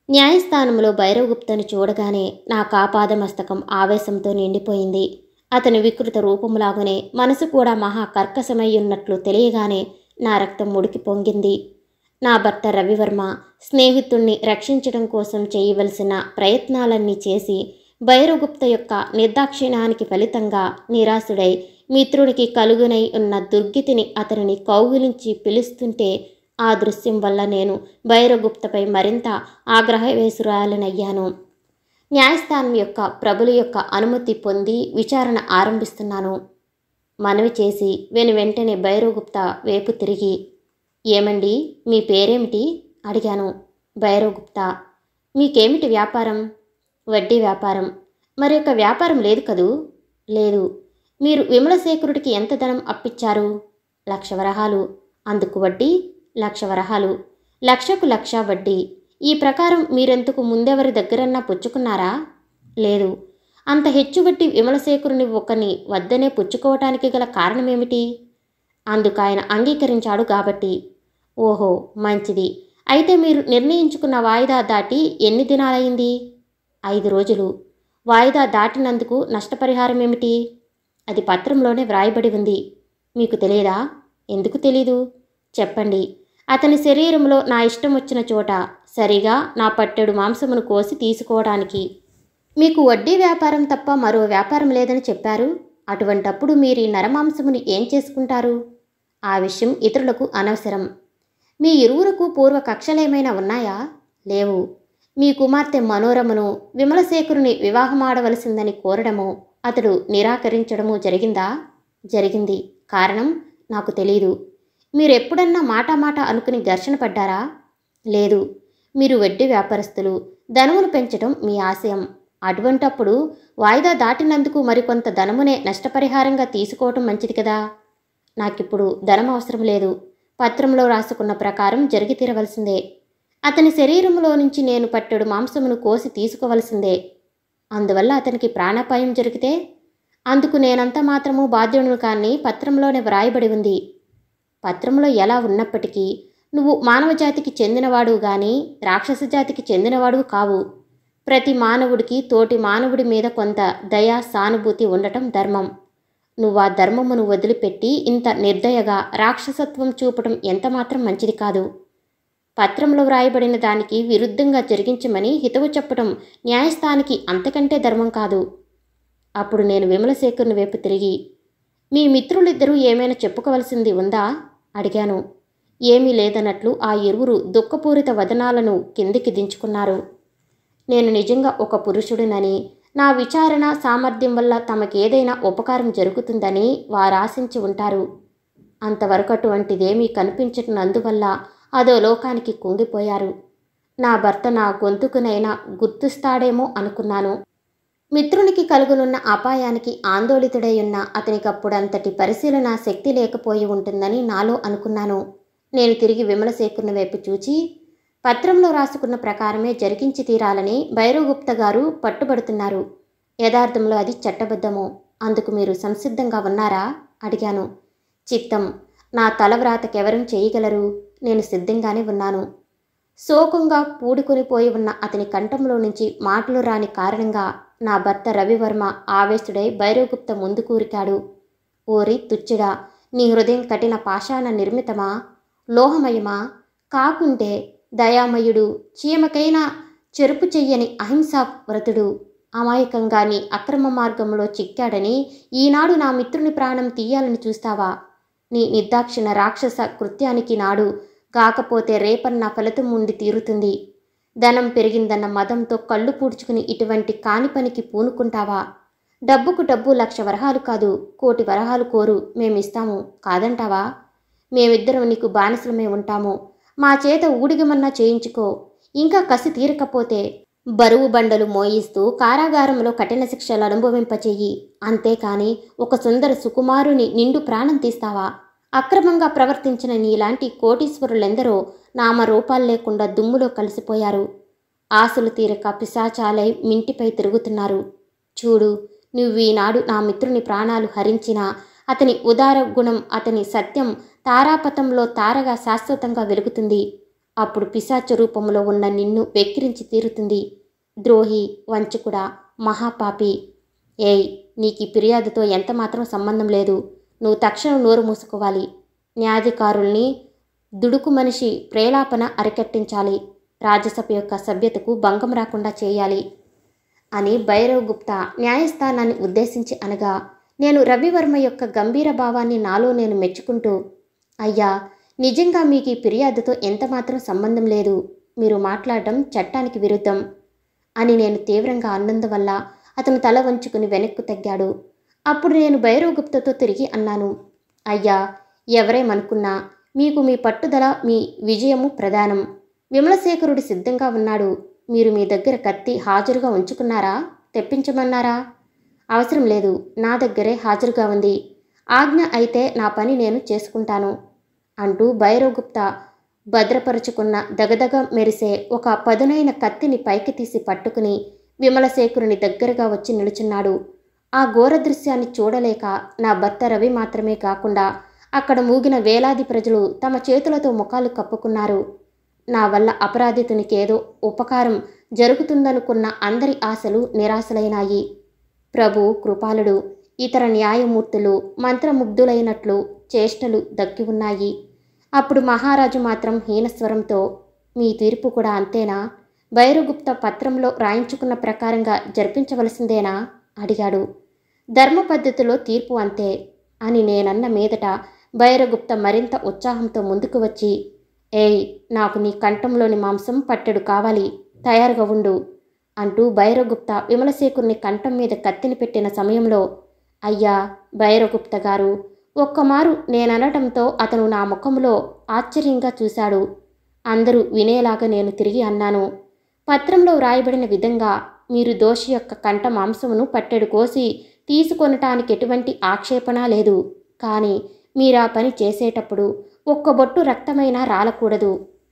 న్యాయస్థానంలో భైరవగుప్తను చూడగానే నా కాపాదమస్తకం ఆవేశంతో నిండిపోయింది అతని వికృత రూపములాగునే మనసు కూడా మహా కర్కశమై ఉన్నట్లు తెలియగానే నా రక్తం ముడికి పొంగింది నా భర్త రవివర్మ స్నేహితుణ్ణి రక్షించడం కోసం చేయవలసిన ప్రయత్నాలన్నీ చేసి భైరవగుప్త యొక్క నిర్దాక్షిణ్యానికి ఫలితంగా నిరాశుడై మిత్రుడికి కలుగునై ఉన్న దుర్గితిని అతనిని కౌగిలించి పిలుస్తుంటే ఆ దృశ్యం వల్ల నేను భైరవగుప్తపై మరింత ఆగ్రహవేసురాలనయ్యాను న్యాయస్థానం యొక్క ప్రభుల యొక్క అనుమతి పొంది విచారణ ఆరంభిస్తున్నాను మనవి చేసి వెను వెంటనే భైరవగుప్త వేపు తిరిగి ఏమండి మీ పేరేమిటి అడిగాను భైరవగుప్త మీకేమిటి వ్యాపారం వడ్డీ వ్యాపారం మరి యొక్క వ్యాపారం లేదు కదూ లేదు మీరు విమలశేఖరుడికి ఎంత ధనం అప్పిచ్చారు లక్ష వరహాలు అందుకు వడ్డీ లక్ష వరహాలు లక్షకు లక్ష వడ్డీ ఈ ప్రకారం మీరెంతకు ముందెవరి దగ్గరన్నా పుచ్చుకున్నారా లేదు అంత హెచ్చు వడ్డీ విమలశేఖరుని ఒకని వద్దనే పుచ్చుకోవటానికి గల కారణమేమిటి అందుకు ఆయన అంగీకరించాడు కాబట్టి ఓహో మంచిది అయితే మీరు నిర్ణయించుకున్న వాయిదా దాటి ఎన్ని దినాలైంది ఐదు రోజులు వాయిదా దాటినందుకు నష్టపరిహారం ఏమిటి అది పత్రంలోనే వ్రాయబడి ఉంది మీకు తెలియదా ఎందుకు తెలీదు చెప్పండి అతని శరీరంలో నా ఇష్టం వచ్చిన చోట సరిగా నా పట్టెడు మాంసమును కోసి తీసుకోవడానికి మీకు వడ్డీ వ్యాపారం తప్ప మరో వ్యాపారం లేదని చెప్పారు అటువంటప్పుడు మీరు ఈ నరమాంసముని ఏం చేసుకుంటారు ఆ విషయం ఇతరులకు అనవసరం మీ ఇరువురకు పూర్వ కక్షలేమైనా ఉన్నాయా లేవు మీ కుమార్తె మనోరమను విమలశేఖరుని వివాహమాడవలసిందని కోరడము అతడు నిరాకరించడము జరిగిందా జరిగింది కారణం నాకు తెలీదు మీరెప్పుడన్నా మాట మాట అనుకుని ఘర్షణ పడ్డారా లేదు మీరు వడ్డీ వ్యాపారస్తులు ధనమును పెంచడం మీ ఆశయం అటువంటప్పుడు వాయిదా దాటినందుకు మరికొంత ధనమునే నష్టపరిహారంగా తీసుకోవటం మంచిది కదా నాకిప్పుడు ధనం అవసరం లేదు పత్రంలో రాసుకున్న ప్రకారం జరిగి తీరవలసిందే అతని శరీరంలో నుంచి నేను పట్టెడు మాంసమును కోసి తీసుకోవలసిందే అందువల్ల అతనికి ప్రాణాపాయం జరిగితే అందుకు నేనంత మాత్రము బాధ్యుడును కానీ పత్రంలోనే వ్రాయబడి ఉంది పత్రంలో ఎలా ఉన్నప్పటికీ నువ్వు మానవ జాతికి చెందినవాడు గాని రాక్షస జాతికి చెందినవాడు కావు ప్రతి మానవుడికి తోటి మానవుడి మీద కొంత దయ సానుభూతి ఉండటం ధర్మం నువ్వు ఆ ధర్మమును వదిలిపెట్టి ఇంత నిర్దయగా రాక్షసత్వం చూపటం ఎంతమాత్రం మంచిది కాదు పత్రంలో వ్రాయబడిన దానికి విరుద్ధంగా జరిగించమని హితవు చెప్పటం న్యాయస్థానికి అంతకంటే ధర్మం కాదు అప్పుడు నేను విమలశేఖర్ని వైపు తిరిగి మీ మిత్రులిద్దరూ ఏమైనా చెప్పుకోవలసింది ఉందా అడిగాను ఏమీ లేదన్నట్లు ఆ ఇరువురు దుఃఖపూరిత వదనాలను కిందికి దించుకున్నారు నేను నిజంగా ఒక పురుషుడినని నా విచారణ సామర్థ్యం వల్ల తమకేదైనా ఉపకారం జరుగుతుందని వారాశించి ఉంటారు అంతవరకు అటువంటిదేమీ కనిపించనందువల్ల అదో లోకానికి కుంగిపోయారు నా భర్త నా గొంతుకునైనా గుర్తుస్తాడేమో అనుకున్నాను మిత్రునికి కలుగునున్న అపాయానికి ఆందోళితుడై ఉన్న అతనికప్పుడంతటి పరిశీలన శక్తి లేకపోయి ఉంటుందని నాలో అనుకున్నాను నేను తిరిగి విమలశేఖరుని వైపు చూచి పత్రంలో రాసుకున్న ప్రకారమే జరిగించి తీరాలని భైరవగుప్త గారు పట్టుబడుతున్నారు యథార్థంలో అది చట్టబద్ధము అందుకు మీరు సంసిద్ధంగా ఉన్నారా అడిగాను చిత్తం నా తలవ్రాతకెవరం చేయగలరు నేను సిద్ధంగానే ఉన్నాను శోకంగా పూడుకొని ఉన్న అతని కంఠంలో నుంచి మాటలు రాని కారణంగా నా భర్త రవివర్మ ఆవేశుడై భైరవగుప్త ముందు కూరికాడు ఓరి తుచ్చిడా నీ హృదయం కఠిన పాషాణ నిర్మితమా లోహమయమా కాకుంటే దయామయుడు చీమకైనా చెరుపు చెయ్యని అహింసా వ్రతుడు అమాయకంగా నీ అక్రమ మార్గంలో చిక్కాడని ఈనాడు నా మిత్రుని ప్రాణం తీయాలని చూస్తావా నీ నిర్దాక్షిణ రాక్షస కృత్యానికి నాడు కాకపోతే రేపన్న ఫలితం ఉండి తీరుతుంది ధనం పెరిగిందన్న మదంతో కళ్ళు పూడ్చుకుని ఇటువంటి కాని పనికి పూనుకుంటావా డబ్బుకు డబ్బు లక్ష వరహాలు కాదు కోటి వరహాలు కోరు మేమిస్తాము కాదంటావా మేమిద్దరం నీకు బానిసలమే ఉంటాము మా చేత ఊడిగమన్నా చేయించుకో ఇంకా కసి తీరకపోతే బరువు బండలు మోయిస్తూ కారాగారంలో కఠిన శిక్షలు అనుభవింపచేయి అంతేకాని ఒక సుందర సుకుమారుని నిండు ప్రాణం తీస్తావా అక్రమంగా ప్రవర్తించిన నీలాంటి కోటీశ్వరులెందరో నామరూపాలు లేకుండా దుమ్ములో కలిసిపోయారు ఆశలు తీరక పిశాచాలై మింటిపై తిరుగుతున్నారు చూడు నువ్వు ఈనాడు నా మిత్రుని ప్రాణాలు హరించినా అతని ఉదార గుణం అతని సత్యం తారాపథంలో తారగా శాశ్వతంగా వెలుగుతుంది అప్పుడు పిశాచ రూపంలో ఉన్న నిన్ను వెక్కిరించి తీరుతుంది ద్రోహి వంచకుడా మహాపాపి ఏయ్ నీకు ఈ ఫిర్యాదుతో ఎంతమాత్రం సంబంధం లేదు నువ్వు తక్షణం నోరు మూసుకోవాలి న్యాయాధికారుల్ని దుడుకు మనిషి ప్రేలాపన అరికట్టించాలి రాజ్యసభ యొక్క సభ్యతకు భంగం రాకుండా చేయాలి అని భైరవ్ గుప్తా న్యాయస్థానాన్ని ఉద్దేశించి అనగా నేను రవివర్మ యొక్క గంభీర భావాన్ని నాలో నేను మెచ్చుకుంటూ అయ్యా నిజంగా మీకు ఈ ఫిర్యాదుతో ఎంతమాత్రం సంబంధం లేదు మీరు మాట్లాడడం చట్టానికి విరుద్ధం అని నేను తీవ్రంగా అన్నందువల్ల అతను తల వంచుకుని వెనక్కు తగ్గాడు అప్పుడు నేను భైరవ్ గుప్తతో తిరిగి అన్నాను అయ్యా ఎవరేమనుకున్నా మీకు మీ పట్టుదల మీ విజయము ప్రధానం విమలశేఖరుడు సిద్ధంగా ఉన్నాడు మీరు మీ దగ్గర కత్తి హాజరుగా ఉంచుకున్నారా తెప్పించమన్నారా అవసరం లేదు నా దగ్గరే హాజరుగా ఉంది ఆజ్ఞ అయితే నా పని నేను చేసుకుంటాను అంటూ భైరవ్ గుప్తా భద్రపరుచుకున్న దగదగ మెరిసే ఒక పదునైన కత్తిని పైకి తీసి పట్టుకుని విమలశేఖరుని దగ్గరగా వచ్చి నిలుచున్నాడు ఆ ఘోర దృశ్యాన్ని చూడలేక నా భర్త రవి మాత్రమే కాకుండా అక్కడ మూగిన వేలాది ప్రజలు తమ చేతులతో ముఖాలు కప్పుకున్నారు నా వల్ల అపరాధితునికేదో ఉపకారం జరుగుతుందనుకున్న అందరి ఆశలు నిరాశలైనాయి ప్రభు కృపాలుడు ఇతర న్యాయమూర్తులు మంత్రముగ్ధులైనట్లు చేష్టలు దక్కి ఉన్నాయి అప్పుడు మహారాజు మాత్రం హీనస్వరంతో మీ తీర్పు కూడా అంతేనా భైరగుప్త పత్రంలో రాయించుకున్న ప్రకారంగా జరిపించవలసిందేనా అడిగాడు ధర్మ పద్ధతిలో తీర్పు అంతే అని నేనన్న మీదట భైరగుప్త మరింత ఉత్సాహంతో ముందుకు వచ్చి ఏయ్ నాకు నీ కంఠంలోని మాంసం పట్టెడు కావాలి తయారుగా ఉండు అంటూ భైరగుప్త విమలశేఖరుని కంఠం మీద కత్తిని పెట్టిన సమయంలో అయ్యా భైరగుప్త గారు ఒక్కమారు నేననటంతో అతను నా ముఖంలో ఆశ్చర్యంగా చూశాడు అందరూ వినేలాగా నేను తిరిగి అన్నాను పత్రంలో వ్రాయబడిన విధంగా మీరు దోషి యొక్క కంఠ మాంసమును పట్టెడు కోసి తీసుకొనటానికి ఎటువంటి ఆక్షేపణ లేదు కానీ మీరు ఆ పని చేసేటప్పుడు ఒక్క బొట్టు రక్తమైనా రాలకూడదు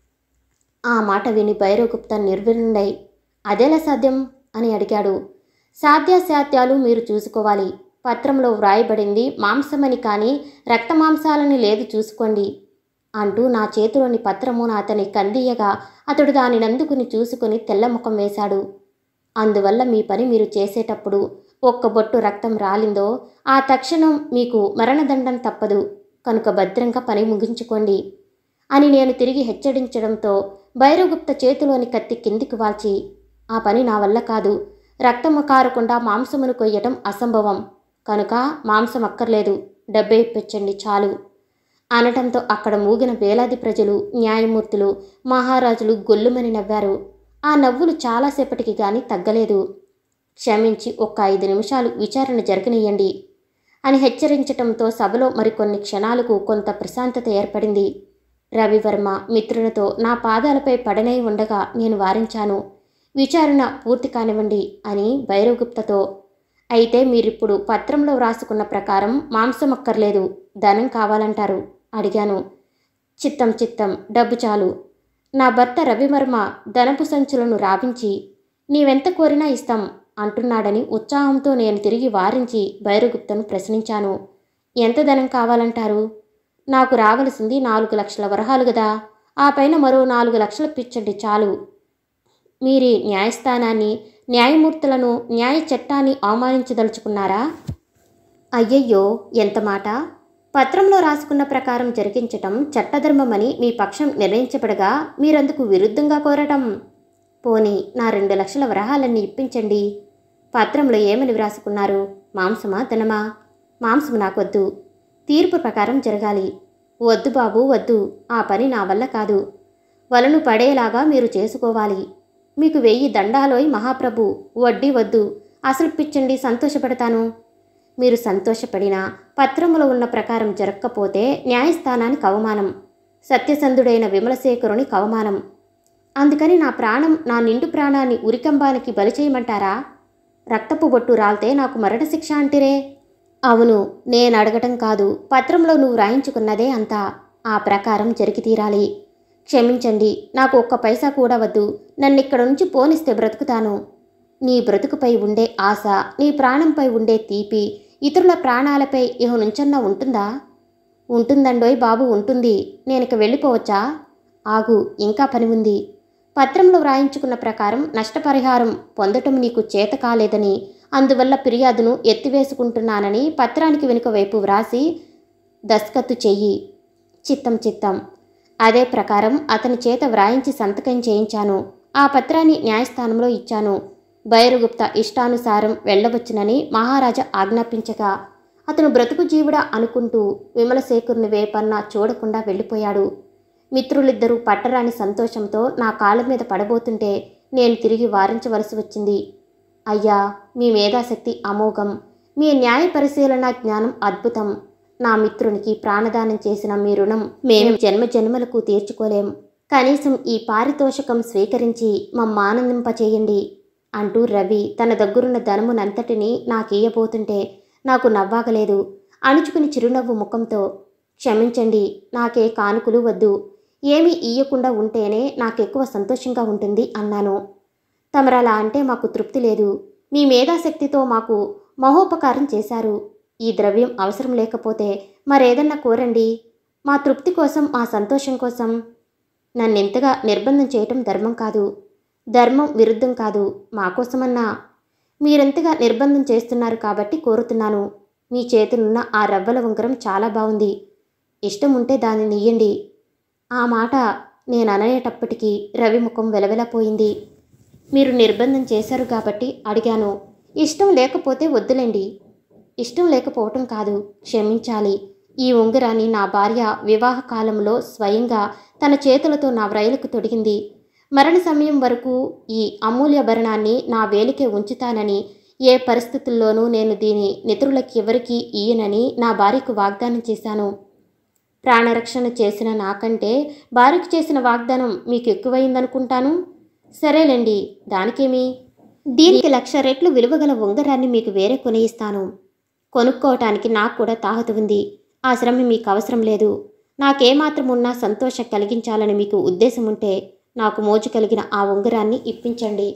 ఆ మాట విని భైరవగుప్త నిర్విణుడై అదెలా సాధ్యం అని అడిగాడు సాధ్యాసాధ్యాలు మీరు చూసుకోవాలి పత్రంలో వ్రాయబడింది మాంసమని కానీ రక్తమాంసాలని లేదు చూసుకోండి అంటూ నా చేతిలోని పత్రమును అతని కందియగా అతడు దానిని అందుకుని చూసుకుని తెల్లముఖం వేశాడు అందువల్ల మీ పని మీరు చేసేటప్పుడు ఒక్క బొట్టు రక్తం రాలిందో ఆ తక్షణం మీకు మరణదండం తప్పదు కనుక భద్రంగా పని ముగించుకోండి అని నేను తిరిగి హెచ్చరించడంతో భైరవగుప్త చేతిలోని కత్తి కిందికి వాల్చి ఆ పని నా వల్ల కాదు రక్తము కారకుండా మాంసమును కొయ్యటం అసంభవం కనుక మాంసం అక్కర్లేదు డబ్బే ఇప్పించండి చాలు అనటంతో అక్కడ మూగిన వేలాది ప్రజలు న్యాయమూర్తులు మహారాజులు గొల్లుమని నవ్వారు ఆ నవ్వులు చాలాసేపటికి గాని తగ్గలేదు క్షమించి ఒక్క ఐదు నిమిషాలు విచారణ జరగనీయండి అని హెచ్చరించటంతో సభలో మరికొన్ని క్షణాలకు కొంత ప్రశాంతత ఏర్పడింది రవివర్మ మిత్రులతో నా పాదాలపై పడనై ఉండగా నేను వారించాను విచారణ పూర్తి కానివ్వండి అని భైరవగుప్తతో అయితే మీరిప్పుడు పత్రంలో వ్రాసుకున్న ప్రకారం మాంసం అక్కర్లేదు ధనం కావాలంటారు అడిగాను చిత్తం చిత్తం డబ్బు చాలు నా భర్త రవివర్మ ధనపు సంచులను రావించి నీవెంత కోరినా ఇస్తాం అంటున్నాడని ఉత్సాహంతో నేను తిరిగి వారించి భైరగుప్తను ప్రశ్నించాను ఎంత ధనం కావాలంటారు నాకు రావలసింది నాలుగు లక్షల వరహాలు గదా ఆ పైన మరో నాలుగు లక్షలు పిచ్చండి చాలు మీరి న్యాయస్థానాన్ని న్యాయమూర్తులను న్యాయ చట్టాన్ని అవమానించదలుచుకున్నారా అయ్యయ్యో ఎంత మాట పత్రంలో రాసుకున్న ప్రకారం జరిగించటం చట్టధర్మమని మీ పక్షం నిర్ణయించబడగా మీరందుకు విరుద్ధంగా కోరటం పోనీ నా రెండు లక్షల వరహాలన్నీ ఇప్పించండి పత్రంలో ఏమని వ్రాసుకున్నారు మాంసమా ధనమా మాంసం నాకొద్దు తీర్పు ప్రకారం జరగాలి వద్దు బాబు వద్దు ఆ పని నా వల్ల కాదు వలను పడేలాగా మీరు చేసుకోవాలి మీకు వెయ్యి దండాలోయ్ మహాప్రభు వడ్డీ వద్దు అసలు పిచ్చండి సంతోషపడతాను మీరు సంతోషపడినా పత్రములో ఉన్న ప్రకారం జరగకపోతే న్యాయస్థానానికి అవమానం సత్యసంధుడైన విమలశేఖరుని అవమానం అందుకని నా ప్రాణం నా నిండు ప్రాణాన్ని ఉరికంబానికి బలి చేయమంటారా రక్తపు బొట్టు రాల్తే నాకు మరణశిక్ష అంటిరే అవును నేను అడగటం కాదు పత్రంలో నువ్వు రాయించుకున్నదే అంతా ఆ ప్రకారం జరిగి తీరాలి క్షమించండి నాకు ఒక్క పైసా కూడా వద్దు నన్నిక్కడ నుంచి పోనిస్తే బ్రతుకుతాను నీ బ్రతుకుపై ఉండే ఆశ నీ ప్రాణంపై ఉండే తీపి ఇతరుల ప్రాణాలపై ఇహ నుంచన్నా ఉంటుందా ఉంటుందండోయ్ బాబు ఉంటుంది నేనిక వెళ్ళిపోవచ్చా ఆగు ఇంకా పని ఉంది పత్రంలో వ్రాయించుకున్న ప్రకారం నష్టపరిహారం పొందటం నీకు చేత కాలేదని అందువల్ల ఫిర్యాదును ఎత్తివేసుకుంటున్నానని పత్రానికి వెనుక వైపు వ్రాసి దస్కత్తు చెయ్యి చిత్తం చిత్తం అదే ప్రకారం అతని చేత వ్రాయించి సంతకం చేయించాను ఆ పత్రాన్ని న్యాయస్థానంలో ఇచ్చాను బైరుగుప్త ఇష్టానుసారం వెళ్ళవచ్చునని మహారాజా ఆజ్ఞాపించగా అతను బ్రతుకు జీవుడా అనుకుంటూ విమలశేఖరుని వేపన్నా చూడకుండా వెళ్ళిపోయాడు మిత్రులిద్దరూ పట్టరాని సంతోషంతో నా కాళ్ళ మీద పడబోతుంటే నేను తిరిగి వారించవలసి వచ్చింది అయ్యా మీ మేధాశక్తి అమోఘం మీ న్యాయ పరిశీలన జ్ఞానం అద్భుతం నా మిత్రునికి ప్రాణదానం చేసిన మీ రుణం మేము జన్మ జన్మలకు తీర్చుకోలేం కనీసం ఈ పారితోషకం స్వీకరించి మమ్మ ఆనందింపచేయండి అంటూ రవి తన దగ్గరున్న ధనమునంతటినీ నాకియ్యబోతుంటే నాకు నవ్వాగలేదు అణుచుకుని చిరునవ్వు ముఖంతో క్షమించండి నాకే కానుకలు వద్దు ఏమీ ఇయ్యకుండా ఉంటేనే నాకెక్కువ సంతోషంగా ఉంటుంది అన్నాను తమరలా అంటే మాకు తృప్తి లేదు మీ మేధాశక్తితో మాకు మహోపకారం చేశారు ఈ ద్రవ్యం అవసరం లేకపోతే మరేదన్నా కోరండి మా తృప్తి కోసం మా సంతోషం కోసం నన్నెంతగా నిర్బంధం చేయటం ధర్మం కాదు ధర్మం విరుద్ధం కాదు మా కోసమన్నా మీరెంతగా నిర్బంధం చేస్తున్నారు కాబట్టి కోరుతున్నాను మీ చేతులున్న ఆ రవ్వల ఉంగరం చాలా బాగుంది ఇష్టం ఉంటే దానిని ఇయ్యండి ఆ మాట నేను అనేటప్పటికీ రవి ముఖం వెలవెలపోయింది మీరు నిర్బంధం చేశారు కాబట్టి అడిగాను ఇష్టం లేకపోతే వద్దులేండి ఇష్టం లేకపోవటం కాదు క్షమించాలి ఈ ఉంగరాన్ని నా భార్య వివాహ కాలంలో స్వయంగా తన చేతులతో నా వ్రైలకు తొడిగింది మరణ సమయం వరకు ఈ అమూల్యభరణాన్ని నా వేలికే ఉంచుతానని ఏ పరిస్థితుల్లోనూ నేను దీని నితురులకి ఎవరికీ ఇయ్యనని నా భార్యకు వాగ్దానం చేశాను ప్రాణరక్షణ చేసిన నాకంటే భార్యకు చేసిన వాగ్దానం మీకు ఎక్కువైందనుకుంటాను సరేలేండి దానికేమి దీనికి లక్ష రెట్లు విలువగల ఉంగరాన్ని మీకు వేరే కొనియిస్తాను కొనుక్కోవటానికి నాకు కూడా తాహతు ఉంది ఆ శ్రమ మీకు అవసరం లేదు నాకేమాత్రం ఉన్నా సంతోషం కలిగించాలని మీకు ఉద్దేశం ఉంటే నాకు మోజు కలిగిన ఆ ఉంగరాన్ని ఇప్పించండి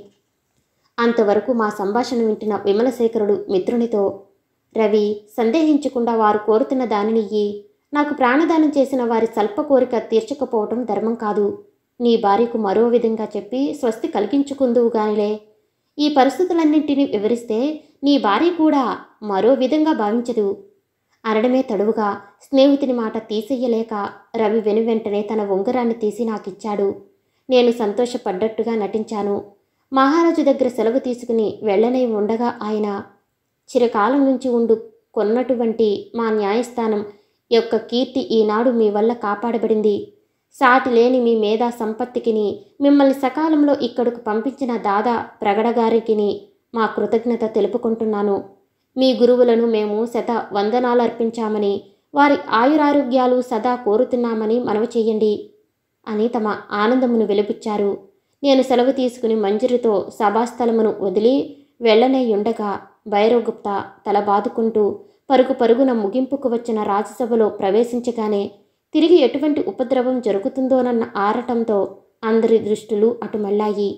అంతవరకు మా సంభాషణ వింటున్న విమలశేఖరుడు మిత్రునితో రవి సందేహించకుండా వారు కోరుతున్న దానిని ఇయ్యి నాకు ప్రాణదానం చేసిన వారి స్వల్ప కోరిక తీర్చకపోవటం ధర్మం కాదు నీ భార్యకు మరో విధంగా చెప్పి స్వస్తి కలిగించుకుందువు గానిలే ఈ పరిస్థితులన్నింటినీ వివరిస్తే నీ భార్య కూడా మరో విధంగా భావించదు అనడమే తడువుగా స్నేహితుని మాట తీసేయలేక రవి వెను వెంటనే తన ఉంగరాన్ని తీసి నాకిచ్చాడు నేను సంతోషపడ్డట్టుగా నటించాను మహారాజు దగ్గర సెలవు తీసుకుని వెళ్ళనే ఉండగా ఆయన చిరకాలం నుంచి ఉండు కొన్నటువంటి మా న్యాయస్థానం యొక్క కీర్తి ఈనాడు మీ వల్ల కాపాడబడింది సాటి లేని మీ మేధా సంపత్తికిని మిమ్మల్ని సకాలంలో ఇక్కడకు పంపించిన దాదా ప్రగడగారికిని మా కృతజ్ఞత తెలుపుకుంటున్నాను మీ గురువులను మేము శత వందనాలు అర్పించామని వారి ఆయురారోగ్యాలు సదా కోరుతున్నామని మనవి చెయ్యండి అని తమ ఆనందమును వెలిపుచ్చారు నేను సెలవు తీసుకుని మంజరితో సభాస్థలమును వదిలి వెళ్ళనే ఉండగా భైరవగుప్త తల బాదుకుంటూ పరుగు పరుగున ముగింపుకు వచ్చిన రాజ్యసభలో ప్రవేశించగానే తిరిగి ఎటువంటి ఉపద్రవం జరుగుతుందోనన్న ఆరటంతో అందరి దృష్టులు అటు మళ్ళాయి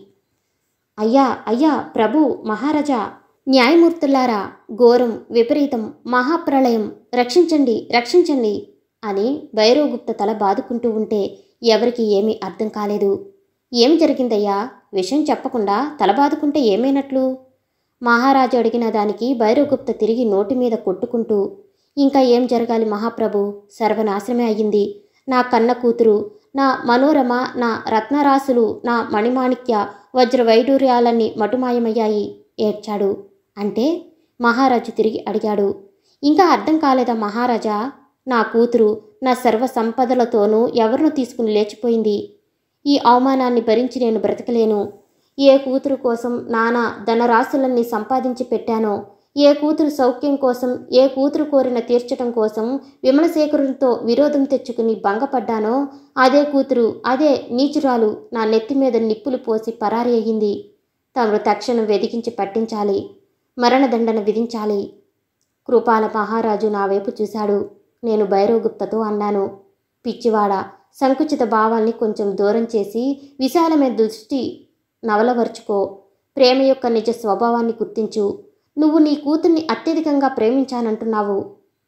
అయ్యా అయ్యా ప్రభు మహారాజా న్యాయమూర్తులారా ఘోరం విపరీతం మహాప్రళయం రక్షించండి రక్షించండి అని భైరవగుప్త తల బాదుకుంటూ ఉంటే ఎవరికి ఏమీ అర్థం కాలేదు ఏం జరిగిందయ్యా విషయం చెప్పకుండా తల బాదుకుంటే ఏమైనట్లు మహారాజు అడిగిన దానికి భైరవగుప్త తిరిగి నోటి మీద కొట్టుకుంటూ ఇంకా ఏం జరగాలి మహాప్రభు సర్వనాశనమే అయ్యింది నా కన్న కూతురు నా మనోరమ నా రత్నరాశులు నా మణిమాణిక్య వజ్ర వైడూర్యాలన్నీ మటుమాయమయ్యాయి ఏడ్చాడు అంటే మహారాజు తిరిగి అడిగాడు ఇంకా అర్థం కాలేదా మహారాజా నా కూతురు నా సర్వ సంపదలతోనూ ఎవరినో తీసుకుని లేచిపోయింది ఈ అవమానాన్ని భరించి నేను బ్రతకలేను ఏ కూతురు కోసం నానా ధనరాశులన్నీ సంపాదించి పెట్టానో ఏ కూతురు సౌఖ్యం కోసం ఏ కూతురు కోరిన తీర్చటం కోసం విమలశేఖరునితో విరోధం తెచ్చుకుని భంగపడ్డానో అదే కూతురు అదే నీచురాలు నా నెత్తి మీద నిప్పులు పోసి పరారి అయ్యింది తమరు తక్షణం వెదికించి పట్టించాలి మరణదండన విధించాలి కృపాల మహారాజు నా వైపు చూశాడు నేను భైరవగుప్తతో అన్నాను పిచ్చివాడ సంకుచిత భావాల్ని కొంచెం దూరం చేసి విశాలమైన దృష్టి నవలవరుచుకో ప్రేమ యొక్క నిజ స్వభావాన్ని గుర్తించు నువ్వు నీ కూతుర్ని అత్యధికంగా ప్రేమించానంటున్నావు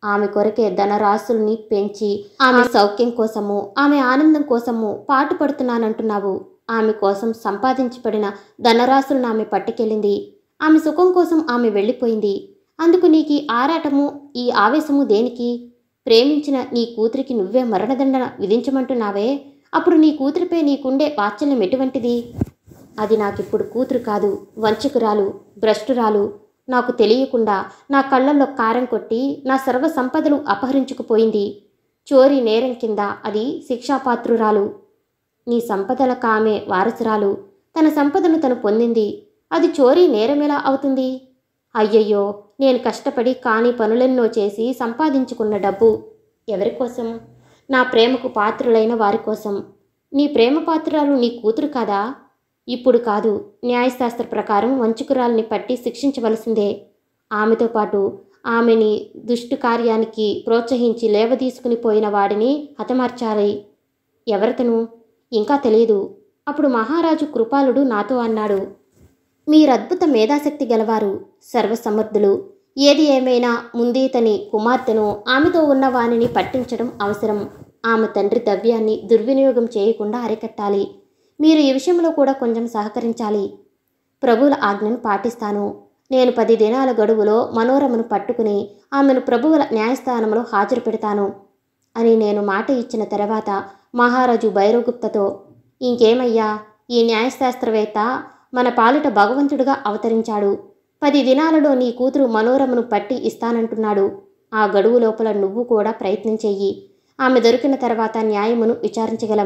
ఆమె కొరకే ధనరాశుల్ని పెంచి ఆమె సౌఖ్యం కోసము ఆమె ఆనందం కోసము పాటు పడుతున్నానంటున్నావు ఆమె కోసం సంపాదించబడిన ధనరాశులను ఆమె పట్టుకెళ్ళింది ఆమె సుఖం కోసం ఆమె వెళ్ళిపోయింది అందుకు నీకు ఈ ఆరాటము ఈ ఆవేశము దేనికి ప్రేమించిన నీ కూతురికి నువ్వే మరణదండన విధించమంటున్నావే అప్పుడు నీ కూతురిపై నీకుండే వాత్సల్యం ఎటువంటిది అది నాకిప్పుడు కూతురు కాదు వంచకురాలు భ్రష్టురాలు నాకు తెలియకుండా నా కళ్ళల్లో కారం కొట్టి నా సర్వ సంపదలు అపహరించుకుపోయింది చోరీ నేరం కింద అది శిక్షాపాత్రురాలు నీ సంపదలకు ఆమె వారసురాలు తన సంపదను తను పొందింది అది చోరీ నేరమెలా అవుతుంది అయ్యయ్యో నేను కష్టపడి కాని పనులెన్నో చేసి సంపాదించుకున్న డబ్బు ఎవరి కోసం నా ప్రేమకు పాత్రులైన వారి కోసం నీ ప్రేమ పాత్రాలు నీ కూతురు కాదా ఇప్పుడు కాదు న్యాయశాస్త్ర ప్రకారం వంచుకురాల్ని పట్టి శిక్షించవలసిందే ఆమెతో పాటు ఆమెని దుష్టు కార్యానికి ప్రోత్సహించి లేవదీసుకుని పోయిన వాడిని హతమార్చాలి ఎవరతను ఇంకా తెలియదు అప్పుడు మహారాజు కృపాలుడు నాతో అన్నాడు మీరద్భుత మేధాశక్తి గలవారు సర్వసమర్థులు ఏది ఏమైనా ముందీతని కుమార్తెను ఆమెతో ఉన్న వానిని పట్టించడం అవసరం ఆమె తండ్రి ద్రవ్యాన్ని దుర్వినియోగం చేయకుండా అరికట్టాలి మీరు ఈ విషయంలో కూడా కొంచెం సహకరించాలి ప్రభువుల ఆజ్ఞను పాటిస్తాను నేను పది దినాల గడువులో మనోరమను పట్టుకుని ఆమెను ప్రభువుల న్యాయస్థానంలో హాజరు పెడతాను అని నేను మాట ఇచ్చిన తర్వాత మహారాజు భైరవగుప్తతో ఇంకేమయ్యా ఈ న్యాయశాస్త్రవేత్త మన పాలిట భగవంతుడిగా అవతరించాడు పది దినాలలో నీ కూతురు మనోరమను పట్టి ఇస్తానంటున్నాడు ఆ గడువు లోపల నువ్వు కూడా ప్రయత్నం చెయ్యి ఆమె దొరికిన తర్వాత న్యాయమును విచారించగలం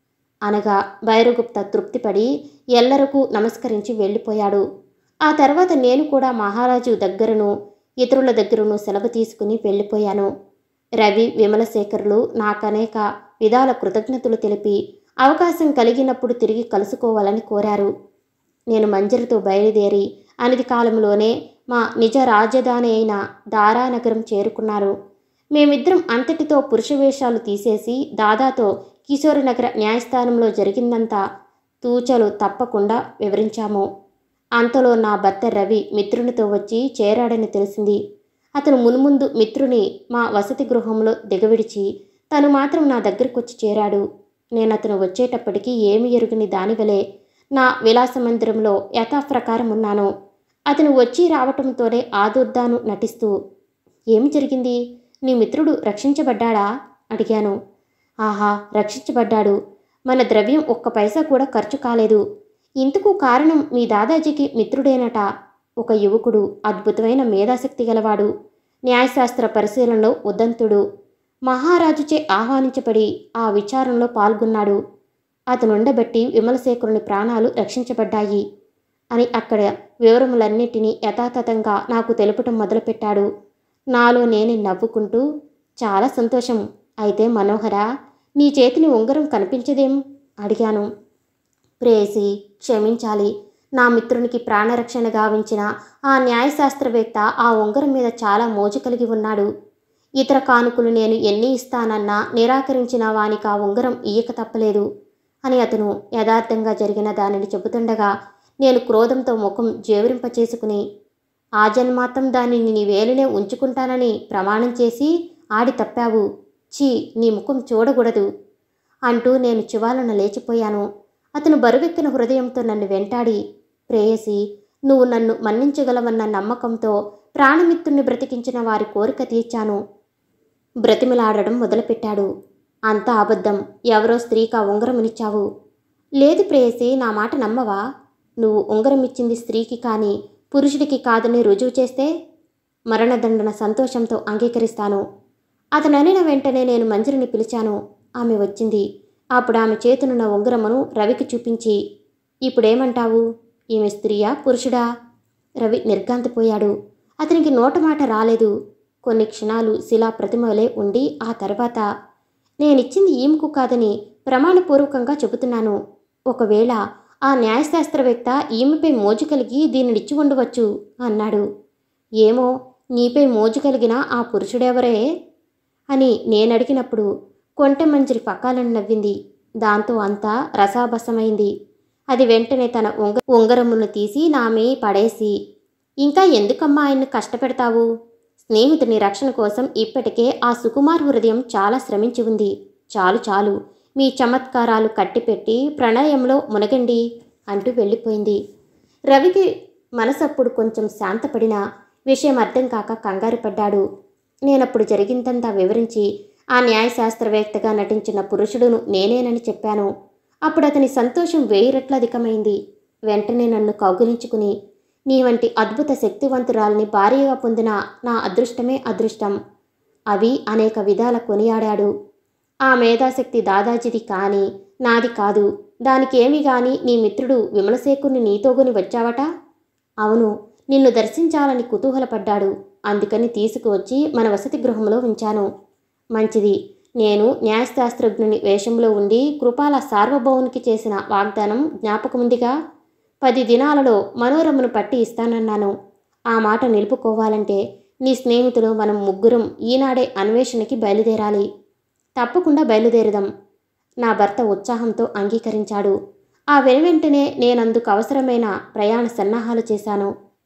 అనగా భైరగుప్త తృప్తిపడి ఎల్లరకు నమస్కరించి వెళ్ళిపోయాడు ఆ తర్వాత నేను కూడా మహారాజు దగ్గరను ఇతరుల దగ్గరను సెలవు తీసుకుని వెళ్ళిపోయాను రవి విమలశేఖరులు నాకనేక విధాల కృతజ్ఞతలు తెలిపి అవకాశం కలిగినప్పుడు తిరిగి కలుసుకోవాలని కోరారు నేను మంజరితో బయలుదేరి అనతి కాలంలోనే మా నిజ రాజధాని అయిన దారానగరం చేరుకున్నారు మేమిద్దరం అంతటితో పురుష వేషాలు తీసేసి దాదాతో కిశోరనగర న్యాయస్థానంలో జరిగిందంతా తూచలు తప్పకుండా వివరించాము అంతలో నా భర్త రవి మిత్రునితో వచ్చి చేరాడని తెలిసింది అతను మున్ముందు మిత్రుని మా వసతి గృహంలో దిగవిడిచి తను మాత్రం నా దగ్గరకొచ్చి చేరాడు నేను అతను వచ్చేటప్పటికి ఏమి ఎరుగని దానివలే నా విలాస మందిరంలో యథాప్రకారం ఉన్నాను అతను వచ్చి రావటంతోనే ఆదుర్దాను నటిస్తూ ఏమి జరిగింది నీ మిత్రుడు రక్షించబడ్డాడా అడిగాను ఆహా రక్షించబడ్డాడు మన ద్రవ్యం ఒక్క పైసా కూడా ఖర్చు కాలేదు ఇందుకు కారణం మీ దాదాజీకి మిత్రుడేనట ఒక యువకుడు అద్భుతమైన మేధాశక్తి గలవాడు న్యాయశాస్త్ర పరిశీలనలో ఉదంతుడు మహారాజుచే ఆహ్వానించబడి ఆ విచారణలో పాల్గొన్నాడు అతనుండబట్టి విమలశేఖరుని ప్రాణాలు రక్షించబడ్డాయి అని అక్కడ వివరములన్నిటినీ యథాతథంగా నాకు తెలుపటం మొదలుపెట్టాడు నాలో నేనే నవ్వుకుంటూ చాలా సంతోషం అయితే మనోహర నీ చేతిని ఉంగరం కనిపించదేం అడిగాను ప్రేసి క్షమించాలి నా మిత్రునికి ప్రాణరక్షణ గావించిన ఆ న్యాయశాస్త్రవేత్త ఆ ఉంగరం మీద చాలా మోజు కలిగి ఉన్నాడు ఇతర కానుకలు నేను ఎన్ని ఇస్తానన్నా నిరాకరించిన వానికి ఆ ఉంగరం ఇయ్యక తప్పలేదు అని అతను యథార్థంగా జరిగిన దానిని చెబుతుండగా నేను క్రోధంతో ముఖం జేవరింపచేసుకుని ఆ జన్మాత్రం దానిని నీ వేలునే ఉంచుకుంటానని ప్రమాణం చేసి ఆడి తప్పావు ఛీ నీ ముఖం చూడకూడదు అంటూ నేను చివాలన లేచిపోయాను అతను బరువెక్కిన హృదయంతో నన్ను వెంటాడి ప్రేయసి నువ్వు నన్ను మన్నించగలవన్న నమ్మకంతో ప్రాణమిత్రుణ్ణి బ్రతికించిన వారి కోరిక తీర్చాను బ్రతిమిలాడడం మొదలుపెట్టాడు అంతా అబద్ధం ఎవరో స్త్రీకి ఆ ఉంగరమునిచ్చావు లేదు ప్రేయసి నా మాట నమ్మవా నువ్వు ఉంగరం ఇచ్చింది స్త్రీకి కానీ పురుషుడికి కాదని రుజువు చేస్తే మరణదండన సంతోషంతో అంగీకరిస్తాను అతను అనిన వెంటనే నేను మంజరిని పిలిచాను ఆమె వచ్చింది అప్పుడు ఆమె చేతునున్న ఉంగరమును రవికి చూపించి ఇప్పుడేమంటావు ఈమె స్త్రీయా పురుషుడా రవి నిర్గాంతపోయాడు అతనికి నోటమాట రాలేదు కొన్ని క్షణాలు శిలా ప్రతిమలే ఉండి ఆ తర్వాత నేనిచ్చింది ఈమెకు కాదని ప్రమాణపూర్వకంగా చెబుతున్నాను ఒకవేళ ఆ న్యాయశాస్త్రవేత్త ఈమెపై మోజు కలిగి దీనినిచ్చి ఉండవచ్చు అన్నాడు ఏమో నీపై మోజు కలిగిన ఆ పురుషుడెవరే అని నేనడిగినప్పుడు కొంటెమంజరి పక్కాలను నవ్వింది దాంతో అంతా రసాభసమైంది అది వెంటనే తన ఉంగ ఉంగరమును తీసి నామే పడేసి ఇంకా ఎందుకమ్మా ఆయన్ని కష్టపెడతావు స్నేహితుని రక్షణ కోసం ఇప్పటికే ఆ సుకుమార్ హృదయం చాలా శ్రమించి ఉంది చాలు చాలు మీ చమత్కారాలు కట్టిపెట్టి ప్రణయంలో మునగండి అంటూ వెళ్ళిపోయింది రవికి మనసప్పుడు కొంచెం శాంతపడినా విషయం అర్థం కాక కంగారు పడ్డాడు నేనప్పుడు జరిగిందంతా వివరించి ఆ న్యాయశాస్త్రవేత్తగా నటించిన పురుషుడును నేనేనని చెప్పాను అప్పుడు అతని సంతోషం వెయ్యి రెట్ల అధికమైంది వెంటనే నన్ను కౌగిలించుకుని నీ వంటి అద్భుత శక్తివంతురాల్ని భార్యగా పొందిన నా అదృష్టమే అదృష్టం అవి అనేక విధాల కొనియాడాడు ఆ మేధాశక్తి దాదాజిది కాని నాది కాదు దానికి ఏమి గాని నీ మిత్రుడు విమలశేఖర్ని నీతోగుని వచ్చావట అవును నిన్ను దర్శించాలని కుతూహలపడ్డాడు అందుకని తీసుకువచ్చి మన వసతి గృహంలో ఉంచాను మంచిది నేను న్యాయశాస్త్రజ్ఞుని వేషంలో ఉండి కృపాల సార్వభౌమునికి చేసిన వాగ్దానం జ్ఞాపకముందిగా పది దినాలలో మనోరమను పట్టి ఇస్తానన్నాను ఆ మాట నిలుపుకోవాలంటే నీ స్నేహితులు మనం ముగ్గురం ఈనాడే అన్వేషణకి బయలుదేరాలి తప్పకుండా బయలుదేరుదాం నా భర్త ఉత్సాహంతో అంగీకరించాడు ఆ వెనువెంటనే నేనందుకు అవసరమైన ప్రయాణ సన్నాహాలు చేశాను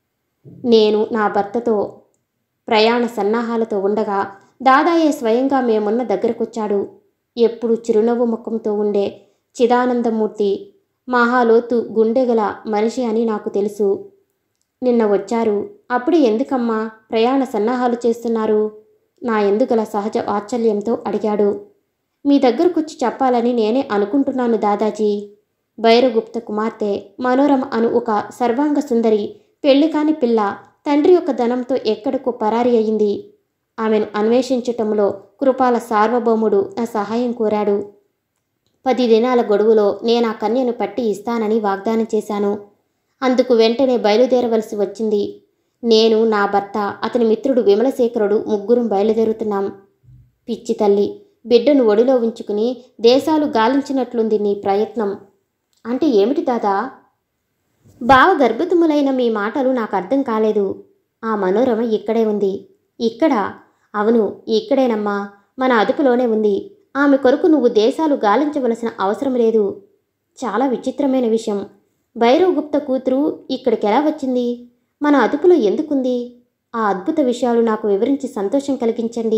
నేను నా భర్తతో ప్రయాణ సన్నాహాలతో ఉండగా దాదాయే స్వయంగా మేమున్న దగ్గరకొచ్చాడు ఎప్పుడు చిరునవ్వు ముఖంతో ఉండే చిదానందమూర్తి మహాలోతు గుండెగల మనిషి అని నాకు తెలుసు నిన్న వచ్చారు అప్పుడు ఎందుకమ్మా ప్రయాణ సన్నాహాలు చేస్తున్నారు నా ఎందుగల సహజ వాత్సల్యంతో అడిగాడు మీ దగ్గరకొచ్చి చెప్పాలని నేనే అనుకుంటున్నాను దాదాజీ భైరగుప్త కుమార్తె మనోరమ అను ఒక సర్వాంగ సుందరి పెళ్లి కాని పిల్ల తండ్రి యొక్క ధనంతో ఎక్కడికో పరారి అయింది ఆమెను అన్వేషించటంలో కృపాల సార్వభౌముడు నా సహాయం కోరాడు పది దినాల గడువులో నేను ఆ కన్యను పట్టి ఇస్తానని వాగ్దానం చేశాను అందుకు వెంటనే బయలుదేరవలసి వచ్చింది నేను నా భర్త అతని మిత్రుడు విమలశేఖరుడు ముగ్గురం బయలుదేరుతున్నాం పిచ్చి తల్లి బిడ్డను ఒడిలో ఉంచుకుని దేశాలు గాలించినట్లుంది నీ ప్రయత్నం అంటే ఏమిటి దాదా బావ గర్భితములైన మీ మాటలు నాకు అర్థం కాలేదు ఆ మనోరమ ఇక్కడే ఉంది ఇక్కడ అవును ఇక్కడేనమ్మా మన అదుపులోనే ఉంది ఆమె కొరకు నువ్వు దేశాలు గాలించవలసిన అవసరం లేదు చాలా విచిత్రమైన విషయం భైరవ్ గుప్త కూతురు ఇక్కడికి ఎలా వచ్చింది మన అదుపులో ఎందుకుంది ఆ అద్భుత విషయాలు నాకు వివరించి సంతోషం కలిగించండి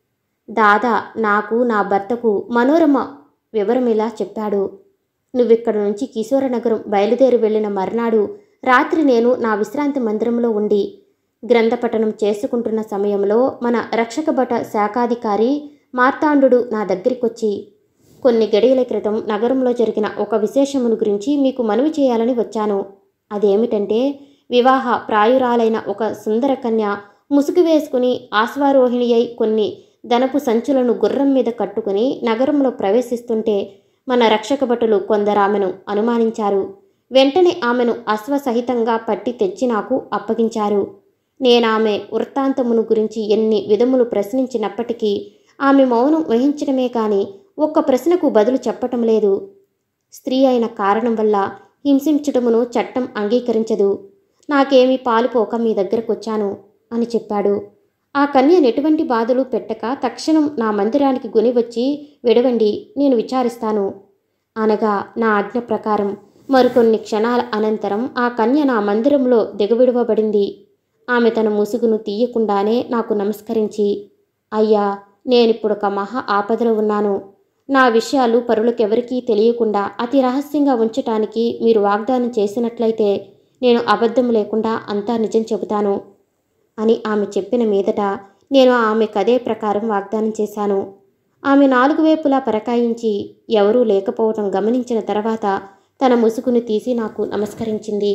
దాదా నాకు నా భర్తకు మనోరమ వివరం ఇలా చెప్పాడు నువ్విక్కడ నుంచి కిశోరనగరం బయలుదేరి వెళ్ళిన మర్నాడు రాత్రి నేను నా విశ్రాంతి మందిరంలో ఉండి గ్రంథపఠనం చేసుకుంటున్న సమయంలో మన రక్షక భట శాఖాధికారి మార్తాండు నా దగ్గరికొచ్చి కొన్ని గడియల క్రితం నగరంలో జరిగిన ఒక విశేషమును గురించి మీకు మనవి చేయాలని వచ్చాను అదేమిటంటే వివాహ ప్రాయురాలైన ఒక సుందర కన్య ముసుగు వేసుకుని ఆశ్వారోహిణి అయి కొన్ని ధనపు సంచులను గుర్రం మీద కట్టుకుని నగరంలో ప్రవేశిస్తుంటే మన రక్షక భటులు కొందరామెను అనుమానించారు వెంటనే ఆమెను అశ్వసహితంగా పట్టి తెచ్చి నాకు అప్పగించారు నేనామె వృత్తాంతమును గురించి ఎన్ని విధములు ప్రశ్నించినప్పటికీ ఆమె మౌనం వహించడమే కాని ఒక్క ప్రశ్నకు బదులు చెప్పటం లేదు స్త్రీ అయిన కారణం వల్ల హింసించటమును చట్టం అంగీకరించదు నాకేమీ పాలుపోక మీ దగ్గరకొచ్చాను అని చెప్పాడు ఆ కన్య ఎటువంటి బాధలు పెట్టక తక్షణం నా మందిరానికి గుని వచ్చి విడవండి నేను విచారిస్తాను అనగా నా ఆజ్ఞ ప్రకారం మరికొన్ని క్షణాల అనంతరం ఆ కన్య నా మందిరంలో దిగవిడవబడింది ఆమె తన ముసుగును తీయకుండానే నాకు నమస్కరించి అయ్యా నేనిప్పుడు ఒక మహా ఆపదలో ఉన్నాను నా విషయాలు పరులకెవరికీ తెలియకుండా అతి రహస్యంగా ఉంచటానికి మీరు వాగ్దానం చేసినట్లయితే నేను అబద్ధం లేకుండా అంతా నిజం చెబుతాను అని ఆమె చెప్పిన మీదట నేను ఆమె కదే ప్రకారం వాగ్దానం చేశాను ఆమె నాలుగు వైపులా పరకాయించి ఎవరూ లేకపోవటం గమనించిన తర్వాత తన ముసుగును తీసి నాకు నమస్కరించింది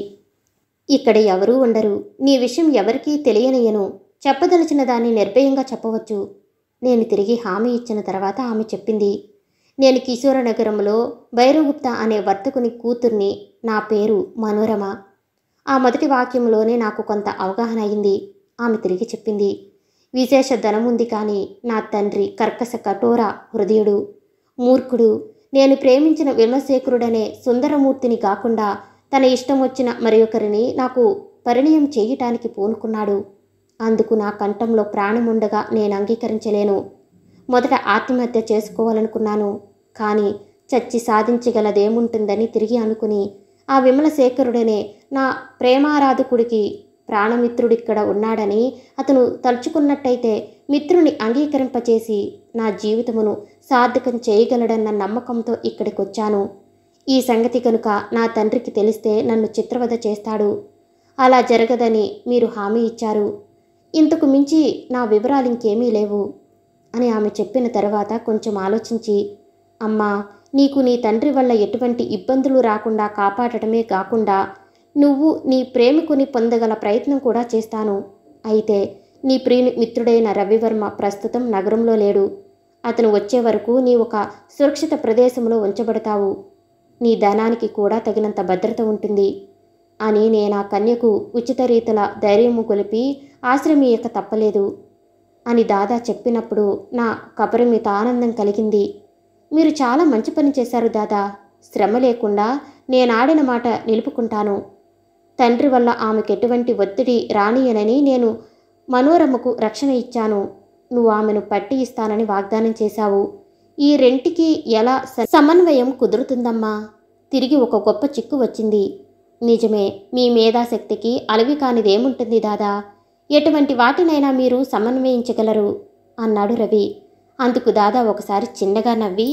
ఇక్కడ ఎవరూ ఉండరు నీ విషయం ఎవరికీ తెలియనియను చెప్పదలిచిన దాన్ని నిర్భయంగా చెప్పవచ్చు నేను తిరిగి హామీ ఇచ్చిన తర్వాత ఆమె చెప్పింది నేను కిశోర నగరంలో భైరవగుప్త అనే వర్తకుని కూతుర్ని నా పేరు మనోరమ ఆ మొదటి వాక్యంలోనే నాకు కొంత అవగాహన అయింది ఆమె తిరిగి చెప్పింది విశేష ధనముంది కానీ నా తండ్రి కర్కశ కఠోర హృదయుడు మూర్ఖుడు నేను ప్రేమించిన విమలశేఖరుడనే సుందరమూర్తిని కాకుండా తన ఇష్టం వచ్చిన మరి ఒకరిని నాకు పరిణయం చేయటానికి పూనుకున్నాడు అందుకు నా కంఠంలో ప్రాణముండగా నేను అంగీకరించలేను మొదట ఆత్మహత్య చేసుకోవాలనుకున్నాను కానీ చచ్చి సాధించగలదేముంటుందని తిరిగి అనుకుని ఆ విమలశేఖరుడనే నా ప్రేమారాధకుడికి ప్రాణమిత్రుడిక్కడ ఉన్నాడని అతను తలుచుకున్నట్టయితే మిత్రుని అంగీకరింపచేసి నా జీవితమును సార్థకం చేయగలడన్న నమ్మకంతో ఇక్కడికొచ్చాను ఈ సంగతి కనుక నా తండ్రికి తెలిస్తే నన్ను చిత్రవద చేస్తాడు అలా జరగదని మీరు హామీ ఇచ్చారు ఇంతకు మించి నా వివరాలు ఇంకేమీ లేవు అని ఆమె చెప్పిన తర్వాత కొంచెం ఆలోచించి అమ్మా నీకు నీ తండ్రి వల్ల ఎటువంటి ఇబ్బందులు రాకుండా కాపాడటమే కాకుండా నువ్వు నీ ప్రేమికుని పొందగల ప్రయత్నం కూడా చేస్తాను అయితే నీ ప్రియుని మిత్రుడైన రవివర్మ ప్రస్తుతం నగరంలో లేడు అతను వచ్చే వరకు నీ ఒక సురక్షిత ప్రదేశంలో ఉంచబడతావు నీ ధనానికి కూడా తగినంత భద్రత ఉంటుంది అని నేను ఆ కన్యకు ఉచిత రీతిల ధైర్యము కొలిపి ఆశ్రమీయక తప్పలేదు అని దాదా చెప్పినప్పుడు నా కపరిమిత ఆనందం కలిగింది మీరు చాలా మంచి పని చేశారు దాదా శ్రమ లేకుండా నేను ఆడిన మాట నిలుపుకుంటాను తండ్రి వల్ల ఆమెకు ఎటువంటి ఒత్తిడి రానియనని నేను మనోరమకు రక్షణ ఇచ్చాను నువ్వు ఆమెను పట్టి ఇస్తానని వాగ్దానం చేశావు ఈ రెంటికి ఎలా స- సమన్వయం కుదురుతుందమ్మా తిరిగి ఒక గొప్ప చిక్కు వచ్చింది నిజమే మీ మేధాశక్తికి అలవి కానిదేముంటుంది దాదా ఎటువంటి వాటినైనా మీరు సమన్వయించగలరు అన్నాడు రవి అందుకు దాదా ఒకసారి చిన్నగా నవ్వి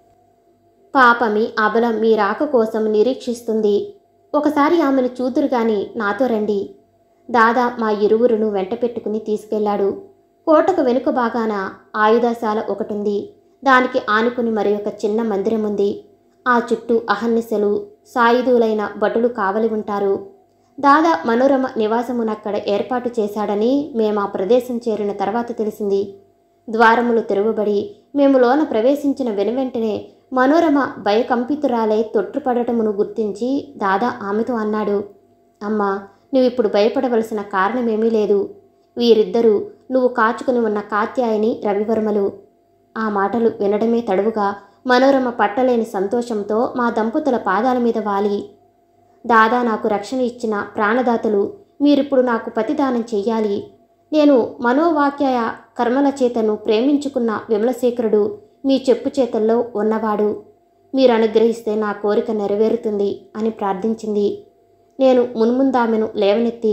పాపమి అబల మీ రాక కోసం నిరీక్షిస్తుంది ఒకసారి ఆమెను చూదురు గాని నాతో రండి దాదా మా ఇరువురును వెంట పెట్టుకుని తీసుకెళ్లాడు కోటకు వెనుక భాగాన ఆయుధశాల ఒకటుంది దానికి ఆనుకుని మరి ఒక చిన్న మందిరం ఉంది ఆ చుట్టూ అహర్నిశలు సాయుధులైన భటులు కావలి ఉంటారు దాదా మనోరమ నివాసమునక్కడ ఏర్పాటు చేశాడని మేము ఆ ప్రదేశం చేరిన తర్వాత తెలిసింది ద్వారములు తెరవబడి మేము లోన ప్రవేశించిన వెనువెంటనే మనోరమ భయకంపితురాలై తొట్టుపడటమును గుర్తించి దాదా ఆమెతో అన్నాడు అమ్మా నువ్విప్పుడు భయపడవలసిన కారణమేమీ లేదు వీరిద్దరూ నువ్వు కాచుకుని ఉన్న కాత్యాయని రవివర్మలు ఆ మాటలు వినడమే తడువుగా మనోరమ పట్టలేని సంతోషంతో మా దంపతుల పాదాల మీద వాలి దాదా నాకు రక్షణ ఇచ్చిన ప్రాణదాతలు మీరిప్పుడు నాకు పతిదానం చెయ్యాలి నేను మనోవాక్యాయ కర్మల చేతను ప్రేమించుకున్న విమలశేఖరుడు మీ చెప్పు చేతల్లో ఉన్నవాడు మీరు అనుగ్రహిస్తే నా కోరిక నెరవేరుతుంది అని ప్రార్థించింది నేను మున్ముందామెను లేవనెత్తి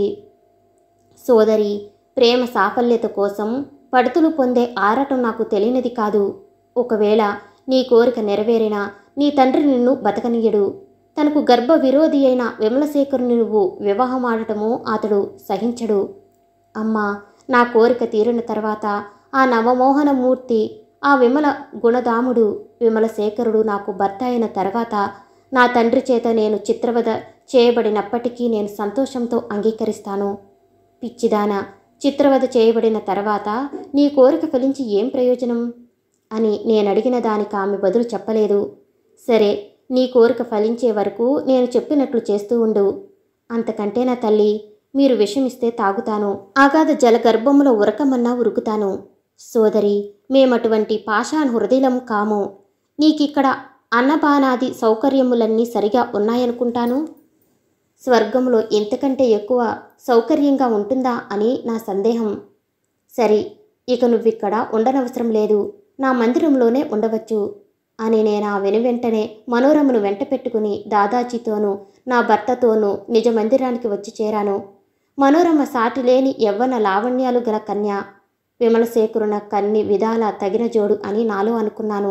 సోదరి ప్రేమ సాఫల్యత కోసం పడుతులు పొందే ఆరాటం నాకు తెలియనిది కాదు ఒకవేళ నీ కోరిక నెరవేరినా నీ తండ్రి నిన్ను బతకనీయడు తనకు గర్భ విరోధి అయిన విమలశేఖరుని నువ్వు వివాహమాడటము అతడు సహించడు అమ్మా నా కోరిక తీరిన తర్వాత ఆ నవమోహనమూర్తి ఆ విమల గుణదాముడు విమలశేఖరుడు నాకు భర్త అయిన తర్వాత నా తండ్రి చేత నేను చిత్రవద చేయబడినప్పటికీ నేను సంతోషంతో అంగీకరిస్తాను పిచ్చిదానా చిత్రవద చేయబడిన తర్వాత నీ కోరిక ఫలించి ఏం ప్రయోజనం అని నేను అడిగిన దానికి ఆమె బదులు చెప్పలేదు సరే నీ కోరిక ఫలించే వరకు నేను చెప్పినట్లు చేస్తూ ఉండు అంతకంటే నా తల్లి మీరు విషమిస్తే తాగుతాను ఆగాధ జలగర్భములో ఉరకమన్నా ఉరుకుతాను సోదరి మేమటువంటి పాషాణ హృదయం కాము నీకిక్కడ అన్నపానాది సౌకర్యములన్నీ సరిగా ఉన్నాయనుకుంటాను స్వర్గంలో ఇంతకంటే ఎక్కువ సౌకర్యంగా ఉంటుందా అని నా సందేహం సరి ఇక నువ్విక్కడ ఉండనవసరం లేదు నా మందిరంలోనే ఉండవచ్చు అని నేను ఆ వెనువెంటనే మనోరమను వెంట పెట్టుకుని దాదాజీతోనూ నా భర్తతోనూ నిజ మందిరానికి వచ్చి చేరాను మనోరమ సాటిలేని యవ్వన లావణ్యాలు గల కన్య విమలశేఖరున కన్ని విధాల తగిన జోడు అని నాలో అనుకున్నాను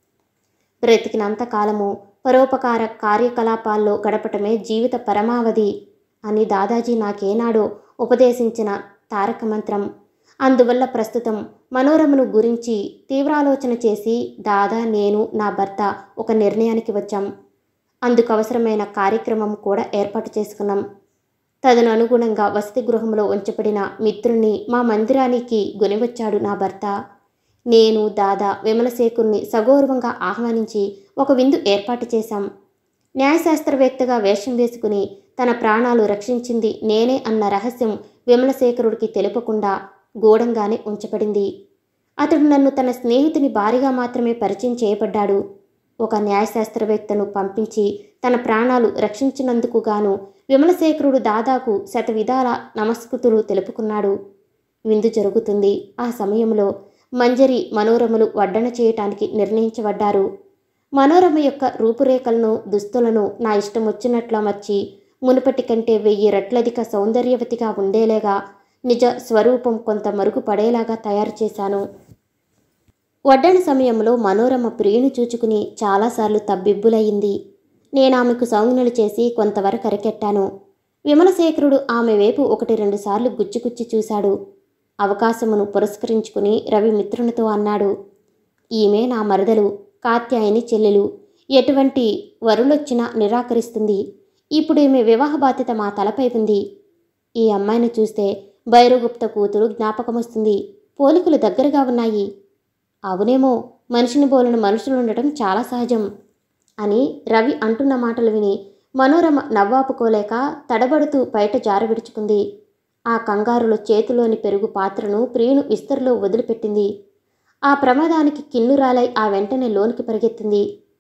బ్రతికినంత కాలము పరోపకార కార్యకలాపాల్లో గడపటమే జీవిత పరమావధి అని దాదాజీ నాకేనాడో ఉపదేశించిన తారక మంత్రం అందువల్ల ప్రస్తుతం మనోరమను గురించి తీవ్రాలోచన చేసి దాదా నేను నా భర్త ఒక నిర్ణయానికి వచ్చాం అందుకు అవసరమైన కార్యక్రమం కూడా ఏర్పాటు చేసుకున్నాం తదను అనుగుణంగా వసతి గృహంలో ఉంచబడిన మిత్రుణ్ణి మా మందిరానికి గొనివచ్చాడు నా భర్త నేను దాదా విమలశేఖర్ని సగౌరవంగా ఆహ్వానించి ఒక విందు ఏర్పాటు చేశాం న్యాయశాస్త్రవేత్తగా వేషం వేసుకుని తన ప్రాణాలు రక్షించింది నేనే అన్న రహస్యం విమలశేఖరుడికి తెలుపకుండా గూఢంగానే ఉంచబడింది అతడు నన్ను తన స్నేహితుని భారీగా మాత్రమే పరిచయం చేయబడ్డాడు ఒక న్యాయశాస్త్రవేత్తను పంపించి తన ప్రాణాలు రక్షించినందుకు గాను విమలశేఖరుడు దాదాకు శతవిధాల నమస్కృతులు తెలుపుకున్నాడు విందు జరుగుతుంది ఆ సమయంలో మంజరి మనోరమలు వడ్డన చేయటానికి నిర్ణయించబడ్డారు మనోరమ యొక్క రూపురేఖలను దుస్తులను నా ఇష్టం వచ్చినట్లు అమర్చి మునుపటి కంటే వెయ్యి రెట్లధిక సౌందర్యవతిగా ఉండేలేగా నిజ స్వరూపం కొంత మరుగుపడేలాగా తయారు చేశాను వడ్డన సమయంలో మనోరమ ప్రియుని చూచుకుని చాలాసార్లు తబ్బిబ్బులయ్యింది నేను ఆమెకు సౌజ్ఞలు చేసి కొంతవరకు అరికెట్టాను విమలశేఖరుడు ఆమె వైపు ఒకటి రెండు సార్లు గుచ్చిగుచ్చి చూశాడు అవకాశమును పురస్కరించుకుని రవి మిత్రునితో అన్నాడు ఈమె నా మరదలు కాత్యాయని చెల్లెలు ఎటువంటి వరులొచ్చినా నిరాకరిస్తుంది ఇప్పుడు ఈమె వివాహ బాధ్యత మా తలపై ఉంది ఈ అమ్మాయిని చూస్తే భైరవగుప్త కూతురు జ్ఞాపకమొస్తుంది పోలికలు దగ్గరగా ఉన్నాయి అవునేమో మనిషిని పోలిన మనుషులు ఉండటం చాలా సహజం అని రవి అంటున్న మాటలు విని మనోరమ నవ్వాపుకోలేక తడబడుతూ బయట జారవిడుచుకుంది ఆ కంగారులో చేతిలోని పెరుగు పాత్రను ప్రియును విస్తరిలో వదిలిపెట్టింది ఆ ప్రమాదానికి కిన్నురాలై ఆ వెంటనే లోనికి పరిగెత్తింది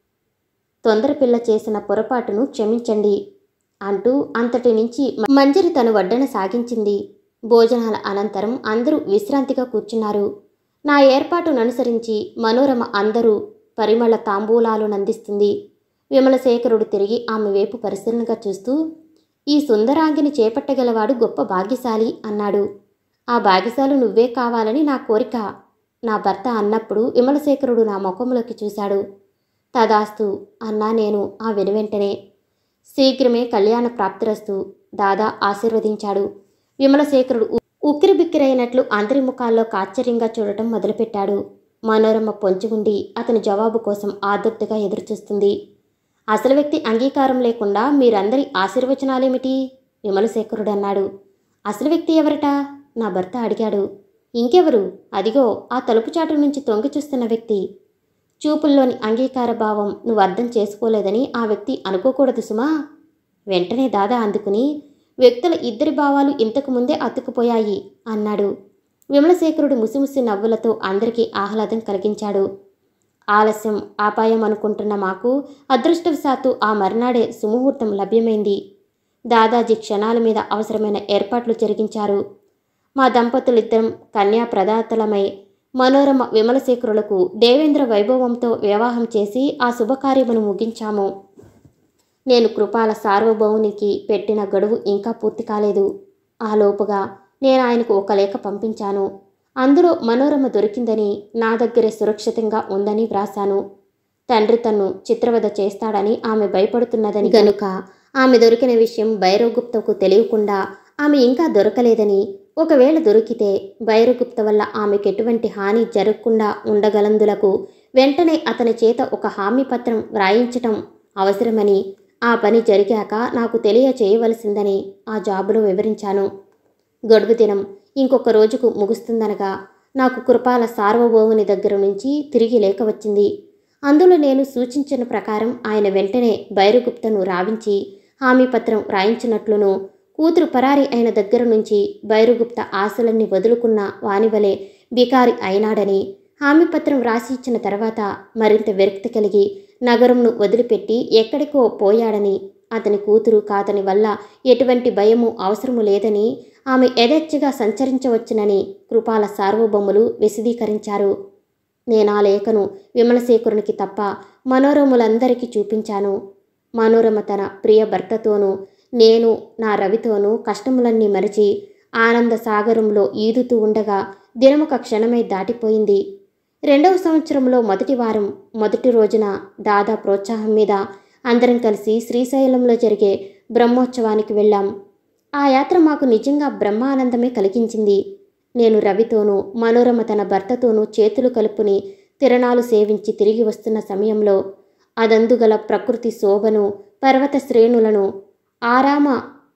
తొందరపిల్ల చేసిన పొరపాటును క్షమించండి అంటూ అంతటి నుంచి మంజరి తను వడ్డన సాగించింది భోజనాల అనంతరం అందరూ విశ్రాంతిగా కూర్చున్నారు నా ఏర్పాటును అనుసరించి మనోరమ అందరూ పరిమళ తాంబూలాలు నందిస్తుంది విమలశేఖరుడు తిరిగి ఆమె వైపు పరిశీలనగా చూస్తూ ఈ సుందరాంగిని చేపట్టగలవాడు గొప్ప భాగ్యశాలి అన్నాడు ఆ భాగ్యశాలు నువ్వే కావాలని నా కోరిక నా భర్త అన్నప్పుడు విమలశేఖరుడు నా ముఖంలోకి చూశాడు తదాస్తు అన్నా నేను ఆ వెనువెంటనే శీఘ్రమే కళ్యాణ ప్రాప్తిరస్తు దాదా ఆశీర్వదించాడు విమలశేఖరుడు ఉ- ఉక్కిరిబిక్కిరైనట్లు అందరి ముఖాల్లో ఆశ్చర్యంగా చూడటం మొదలుపెట్టాడు మనోరమ పొంచి ఉండి అతని జవాబు కోసం ఆదుర్తగా ఎదురుచూస్తుంది అసలు వ్యక్తి అంగీకారం లేకుండా మీరందరి ఆశీర్వచనాలేమిటి విమలశేఖరుడు అన్నాడు అసలు వ్యక్తి ఎవరట నా భర్త అడిగాడు ఇంకెవరు అదిగో ఆ తలుపు చాటు నుంచి తొంగి చూస్తున్న వ్యక్తి చూపుల్లోని అంగీకార భావం నువ్వు అర్థం చేసుకోలేదని ఆ వ్యక్తి అనుకోకూడదు సుమా వెంటనే దాదా అందుకుని వ్యక్తుల ఇద్దరి భావాలు ఇంతకు ముందే అతుక్కుపోయాయి అన్నాడు విమలశేఖరుడు ముసిముసి నవ్వులతో అందరికీ ఆహ్లాదం కలిగించాడు ఆలస్యం ఆపాయం అనుకుంటున్న మాకు అదృష్టవశాత్తు ఆ మర్నాడే సుముహూర్తం లభ్యమైంది దాదాజీ క్షణాల మీద అవసరమైన ఏర్పాట్లు జరిగించారు మా దంపతులిద్దరం కన్యా ప్రదాతలమై మనోరమ విమలశేఖరులకు దేవేంద్ర వైభవంతో వివాహం చేసి ఆ శుభకార్యమును ముగించాము నేను కృపాల సార్వభౌమునికి పెట్టిన గడువు ఇంకా పూర్తి కాలేదు ఆ లోపుగా నేను ఆయనకు ఒక లేఖ పంపించాను అందులో మనోరమ దొరికిందని నా దగ్గరే సురక్షితంగా ఉందని వ్రాశాను తండ్రి తన్ను చిత్రవద చేస్తాడని ఆమె భయపడుతున్నదని గనుక ఆమె దొరికిన విషయం భైరవగుప్తకు తెలియకుండా ఆమె ఇంకా దొరకలేదని ఒకవేళ దొరికితే భైరవగుప్త వల్ల ఆమెకు ఎటువంటి హాని జరగకుండా ఉండగలందులకు వెంటనే అతని చేత ఒక హామీ పత్రం వ్రాయించటం అవసరమని ఆ పని జరిగాక నాకు తెలియచేయవలసిందని ఆ జాబులో వివరించాను గడువు దినం ఇంకొక రోజుకు ముగుస్తుందనగా నాకు కృపాల సార్వభౌముని దగ్గర నుంచి తిరిగి లేఖ వచ్చింది అందులో నేను సూచించిన ప్రకారం ఆయన వెంటనే భైరగుప్తను రావించి హామీ పత్రం రాయించినట్లును కూతురు పరారి అయిన దగ్గర నుంచి భైరగుప్త ఆశలన్నీ వదులుకున్న వానివలే బికారి అయినాడని హామీ పత్రం రాసి ఇచ్చిన తర్వాత మరింత విరక్తి కలిగి నగరంను వదిలిపెట్టి ఎక్కడికో పోయాడని అతని కూతురు కాతని వల్ల ఎటువంటి భయము అవసరము లేదని ఆమె యథేచ్ఛగా సంచరించవచ్చునని కృపాల సార్వభౌములు విశదీకరించారు నేను ఆ లేఖను విమలశేఖరునికి తప్ప మనోరములందరికీ చూపించాను మనోరమ తన ప్రియ భర్తతోనూ నేను నా రవితోనూ కష్టములన్నీ మరిచి ఆనంద సాగరంలో ఈదుతూ ఉండగా దినమొక క్షణమై దాటిపోయింది రెండవ సంవత్సరంలో మొదటి వారం మొదటి రోజున దాదా ప్రోత్సాహం మీద అందరం కలిసి శ్రీశైలంలో జరిగే బ్రహ్మోత్సవానికి వెళ్ళాం ఆ యాత్ర మాకు నిజంగా బ్రహ్మానందమే కలిగించింది నేను రవితోనూ మనోరమ తన భర్తతోనూ చేతులు కలుపుని తిరణాలు సేవించి తిరిగి వస్తున్న సమయంలో అదందుగల ప్రకృతి శోభను పర్వత శ్రేణులను ఆరామ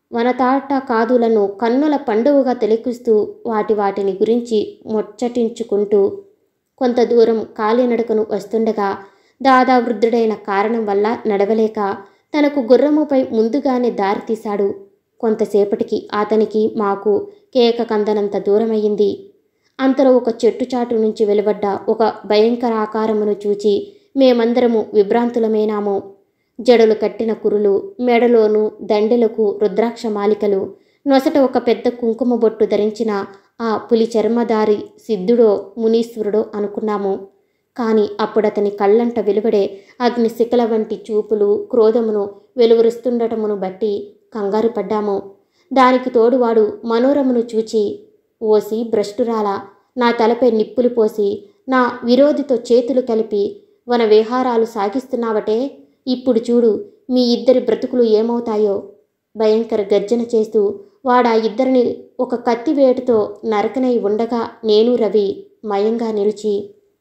వనతాట కాదులను కన్నుల పండుగగా తిలకిస్తూ వాటి వాటిని గురించి ముచ్చటించుకుంటూ కొంత దూరం కాలినడకను వస్తుండగా దాదా వృద్ధుడైన కారణం వల్ల నడవలేక తనకు గుర్రముపై ముందుగానే దారి తీశాడు కొంతసేపటికి అతనికి మాకు కేక కందనంత దూరమయ్యింది అంతలో ఒక చెట్టు చాటు నుంచి వెలువడ్డ ఒక భయంకర ఆకారమును చూచి మేమందరము విభ్రాంతులమైనాము జడలు కట్టిన కురులు మెడలోను దండెలకు రుద్రాక్ష మాలికలు నొసట ఒక పెద్ద కుంకుమ బొట్టు ధరించిన ఆ పులి చర్మధారి సిద్ధుడో మునీశ్వరుడో అనుకున్నాము కానీ అప్పుడతని కళ్ళంట వెలువడే అగ్ని శిఖల వంటి చూపులు క్రోధమును వెలువరుస్తుండటమును బట్టి కంగారు పడ్డాము దానికి తోడు వాడు మనోరమను చూచి ఓసి భ్రష్టురాల నా తలపై నిప్పులు పోసి నా విరోధితో చేతులు కలిపి వన విహారాలు సాగిస్తున్నావటే ఇప్పుడు చూడు మీ ఇద్దరి బ్రతుకులు ఏమవుతాయో భయంకర గర్జన చేస్తూ వాడా ఇద్దరిని ఒక కత్తివేటుతో నరకనై ఉండగా నేను రవి మయంగా నిలిచి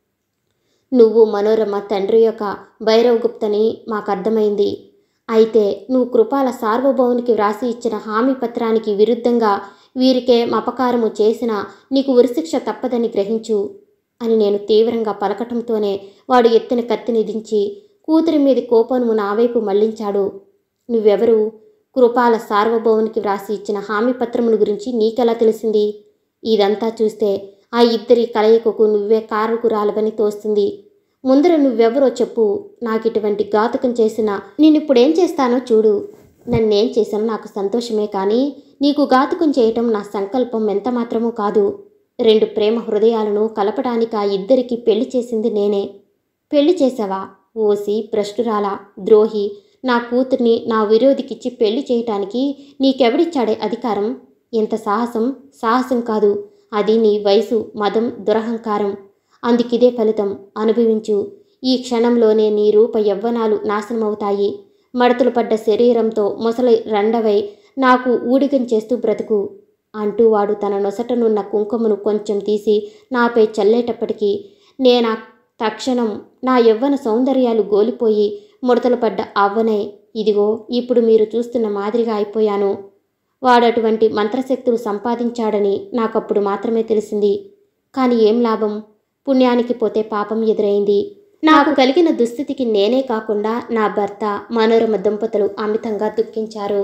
నువ్వు మనోరమ తండ్రి యొక్క భైరవగుప్తని మాకు అర్థమైంది అయితే నువ్వు కృపాల సార్వభౌమునికి వ్రాసి ఇచ్చిన హామీ పత్రానికి విరుద్ధంగా వీరికే అపకారము చేసినా నీకు ఉరిశిక్ష తప్పదని గ్రహించు అని నేను తీవ్రంగా పలకటంతోనే వాడు ఎత్తిన కత్తిని దించి కూతురి మీది కోపమును నా వైపు మళ్లించాడు నువ్వెవరు కృపాల సార్వభౌమునికి వ్రాసి ఇచ్చిన హామీ పత్రముల గురించి నీకెలా తెలిసింది ఇదంతా చూస్తే ఆ ఇద్దరి కలయికకు నువ్వే కారకురాలవని తోస్తుంది ముందర నువ్వెవరో చెప్పు నాకు ఇటువంటి ఘాతుకం చేసినా నేనిప్పుడేం చేస్తానో చూడు నన్నేం చేసినా నాకు సంతోషమే కానీ నీకు ఘాతుకం చేయటం నా సంకల్పం ఎంత మాత్రమూ కాదు రెండు ప్రేమ హృదయాలను కలపడానికి ఆ ఇద్దరికి పెళ్లి చేసింది నేనే పెళ్లి చేసావా ఓసి భ్రష్టురాలా ద్రోహి నా కూతుర్ని నా విరోధికిచ్చి పెళ్లి చేయటానికి నీకెవడిచ్చాడే అధికారం ఎంత సాహసం సాహసం కాదు అది నీ వయసు మదం దురహంకారం అందుకిదే ఫలితం అనుభవించు ఈ క్షణంలోనే నీ రూప యవ్వనాలు నాశనమవుతాయి మడతలు పడ్డ శరీరంతో మొసలి రెండవై నాకు ఊడిగం చేస్తూ బ్రతుకు అంటూ వాడు తన నొసటనున్న కుంకుమను కొంచెం తీసి నాపై చల్లేటప్పటికీ నేనా తక్షణం నా యవ్వన సౌందర్యాలు గోలిపోయి ముడతలు పడ్డ అవ్వనే ఇదిగో ఇప్పుడు మీరు చూస్తున్న మాదిరిగా అయిపోయాను వాడటువంటి మంత్రశక్తులు సంపాదించాడని నాకప్పుడు మాత్రమే తెలిసింది కానీ ఏం లాభం పుణ్యానికి పోతే పాపం ఎదురైంది నాకు కలిగిన దుస్థితికి నేనే కాకుండా నా భర్త మనోరమ దంపతులు అమితంగా దుఃఖించారు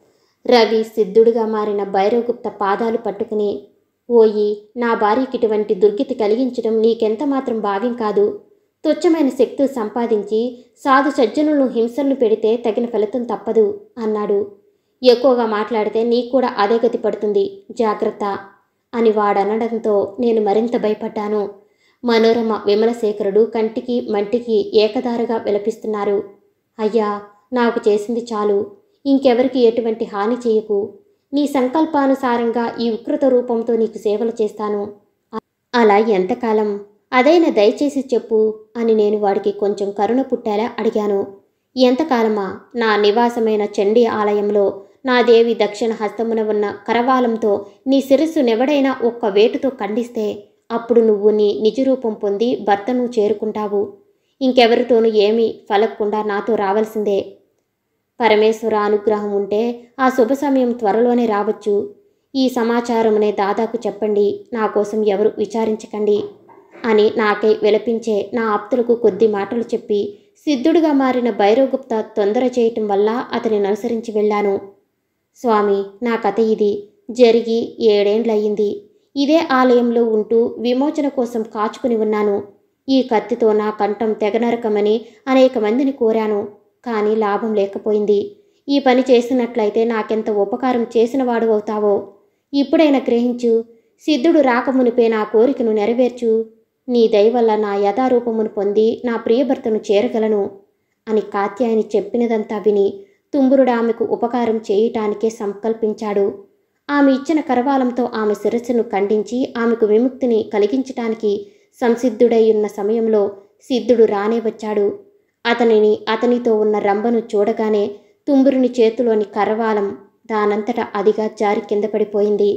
రవి సిద్ధుడుగా మారిన భైరవగుప్త పాదాలు పట్టుకుని ఓయి నా భార్యకి ఇటువంటి దుర్గతి కలిగించడం నీకెంత మాత్రం భావ్యం కాదు తుచ్చమైన శక్తులు సంపాదించి సాధు సజ్జనులను హింసలను పెడితే తగిన ఫలితం తప్పదు అన్నాడు ఎక్కువగా మాట్లాడితే నీకు కూడా అదే గతి పడుతుంది జాగ్రత్త అని వాడనడంతో నేను మరింత భయపడ్డాను మనోరమ విమలశేఖరుడు కంటికి మంటికి ఏకదారుగా విలపిస్తున్నారు అయ్యా నాకు చేసింది చాలు ఇంకెవరికి ఎటువంటి హాని చేయకు నీ సంకల్పానుసారంగా ఈ వికృత రూపంతో నీకు సేవలు చేస్తాను అలా ఎంతకాలం అదైనా దయచేసి చెప్పు అని నేను వాడికి కొంచెం కరుణ పుట్టేలా అడిగాను ఎంతకాలమా నా నివాసమైన చండీ ఆలయంలో నా దేవి దక్షిణ హస్తమున ఉన్న కరవాలంతో నీ శిరస్సు నెవడైనా ఒక్క వేటుతో ఖండిస్తే అప్పుడు నువ్వు నీ నిజరూపం పొంది భర్తను చేరుకుంటావు ఇంకెవరితోనూ ఏమీ ఫలక్కుండా నాతో రావాల్సిందే పరమేశ్వర అనుగ్రహం ఉంటే ఆ శుభ సమయం త్వరలోనే రావచ్చు ఈ సమాచారమునే దాదాకు చెప్పండి నా కోసం ఎవరు విచారించకండి అని నాకై విలపించే నా ఆప్తులకు కొద్ది మాటలు చెప్పి సిద్ధుడిగా మారిన భైరవగుప్త తొందర చేయటం వల్ల అతనిని అనుసరించి వెళ్ళాను స్వామి నా కథ ఇది జరిగి ఏడేండ్లయ్యింది ఇదే ఆలయంలో ఉంటూ విమోచన కోసం కాచుకుని ఉన్నాను ఈ కత్తితో నా కంఠం తెగనరకమని అనేక మందిని కోరాను కానీ లాభం లేకపోయింది ఈ పని చేసినట్లయితే నాకెంత ఉపకారం చేసినవాడు అవుతావో ఇప్పుడైనా గ్రహించు సిద్ధుడు రాకమునిపే నా కోరికను నెరవేర్చు నీ దయ వల్ల నా యథారూపమును పొంది నా ప్రియభర్తను చేరగలను అని కాత్యాయని చెప్పినదంతా విని తుంబురుడు ఆమెకు ఉపకారం చేయటానికే సంకల్పించాడు ఆమె ఇచ్చిన కరవాలంతో ఆమె శిరస్సును ఖండించి ఆమెకు విముక్తిని కలిగించటానికి సంసిద్ధుడై ఉన్న సమయంలో సిద్ధుడు రానే వచ్చాడు అతనిని అతనితో ఉన్న రంభను చూడగానే తుంబురుని చేతిలోని కరవాలం దానంతట అదిగా జారి కింద పడిపోయింది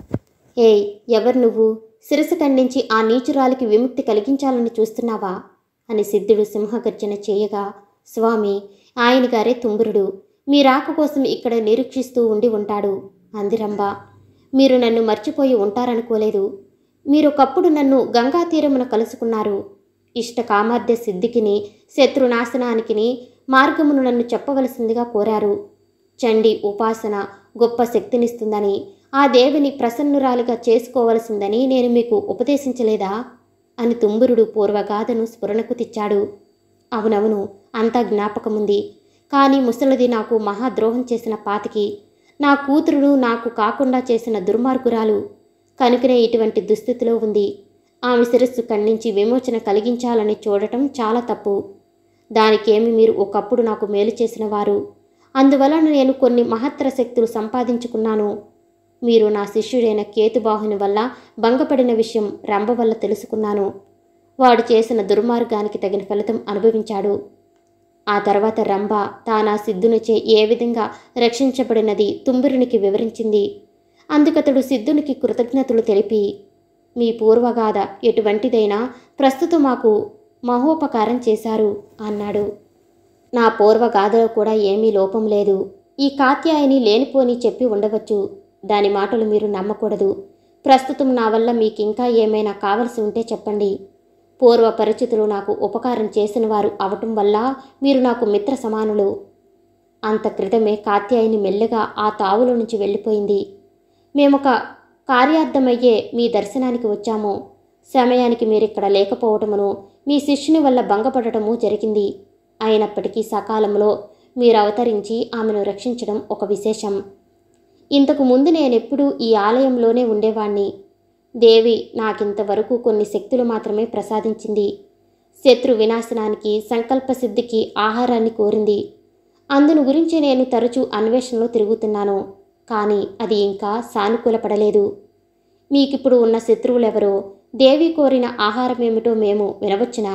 ఏయ్ ఎవరు నువ్వు శిరసు ఖండించి ఆ నీచురాలికి విముక్తి కలిగించాలని చూస్తున్నావా అని సిద్ధుడు సింహగర్జన చేయగా స్వామి ఆయన గారే తుంబురుడు మీ రాక కోసం ఇక్కడ నిరీక్షిస్తూ ఉండి ఉంటాడు అంది రంభ మీరు నన్ను మర్చిపోయి ఉంటారనుకోలేదు మీరొకప్పుడు నన్ను గంగా తీరమున కలుసుకున్నారు ఇష్ట కామార్థ సిద్ధికిని శత్రునాశనానికిని మార్గమును నన్ను చెప్పవలసిందిగా కోరారు చండి ఉపాసన గొప్ప శక్తినిస్తుందని ఆ దేవిని ప్రసన్నురాలుగా చేసుకోవలసిందని నేను మీకు ఉపదేశించలేదా అని తుంబురుడు పూర్వగాథను స్ఫురణకు తెచ్చాడు అవునవును అంతా జ్ఞాపకముంది కానీ ముసలిది నాకు మహాద్రోహం చేసిన పాతికి నా కూతురును నాకు కాకుండా చేసిన దుర్మార్గురాలు కనుకనే ఇటువంటి దుస్థితిలో ఉంది ఆమె శిరస్సు ఖండించి విమోచన కలిగించాలని చూడటం చాలా తప్పు దానికేమి మీరు ఒకప్పుడు నాకు మేలు చేసిన వారు అందువలన నేను కొన్ని మహత్తర శక్తులు సంపాదించుకున్నాను మీరు నా శిష్యుడైన కేతుబాహుని వల్ల భంగపడిన విషయం రంభ వల్ల తెలుసుకున్నాను వాడు చేసిన దుర్మార్గానికి తగిన ఫలితం అనుభవించాడు ఆ తర్వాత రంభ తానా సిద్ధునిచే ఏ విధంగా రక్షించబడినది తుంబురునికి వివరించింది అందుకతడు సిద్ధునికి కృతజ్ఞతలు తెలిపి మీ పూర్వగాథ ఎటువంటిదైనా ప్రస్తుతం మాకు మహోపకారం చేశారు అన్నాడు నా పూర్వగాథలో కూడా ఏమీ లోపం లేదు ఈ కాత్యాయని లేనిపోని చెప్పి ఉండవచ్చు దాని మాటలు మీరు నమ్మకూడదు ప్రస్తుతం నా వల్ల మీకింకా ఏమైనా కావలసి ఉంటే చెప్పండి పూర్వ పరిచితులు నాకు ఉపకారం చేసిన వారు అవటం వల్ల మీరు నాకు మిత్ర సమానులు అంత క్రితమే కాత్యాయని మెల్లగా ఆ తావుల నుంచి వెళ్ళిపోయింది మేమొక కార్యార్థమయ్యే మీ దర్శనానికి వచ్చాము సమయానికి మీరిక్కడ లేకపోవటమును మీ శిష్యుని వల్ల భంగపడటము జరిగింది అయినప్పటికీ సకాలంలో మీరు అవతరించి ఆమెను రక్షించడం ఒక విశేషం ఇంతకు ముందు నేనెప్పుడూ ఈ ఆలయంలోనే ఉండేవాణ్ణి దేవి నాకింతవరకు కొన్ని శక్తులు మాత్రమే ప్రసాదించింది శత్రు వినాశనానికి సంకల్ప సిద్ధికి ఆహారాన్ని కోరింది అందును గురించి నేను తరచూ అన్వేషణలో తిరుగుతున్నాను కానీ అది ఇంకా సానుకూలపడలేదు మీకిప్పుడు ఉన్న శత్రువులెవరో దేవి కోరిన ఆహారం ఏమిటో మేము వినవచ్చునా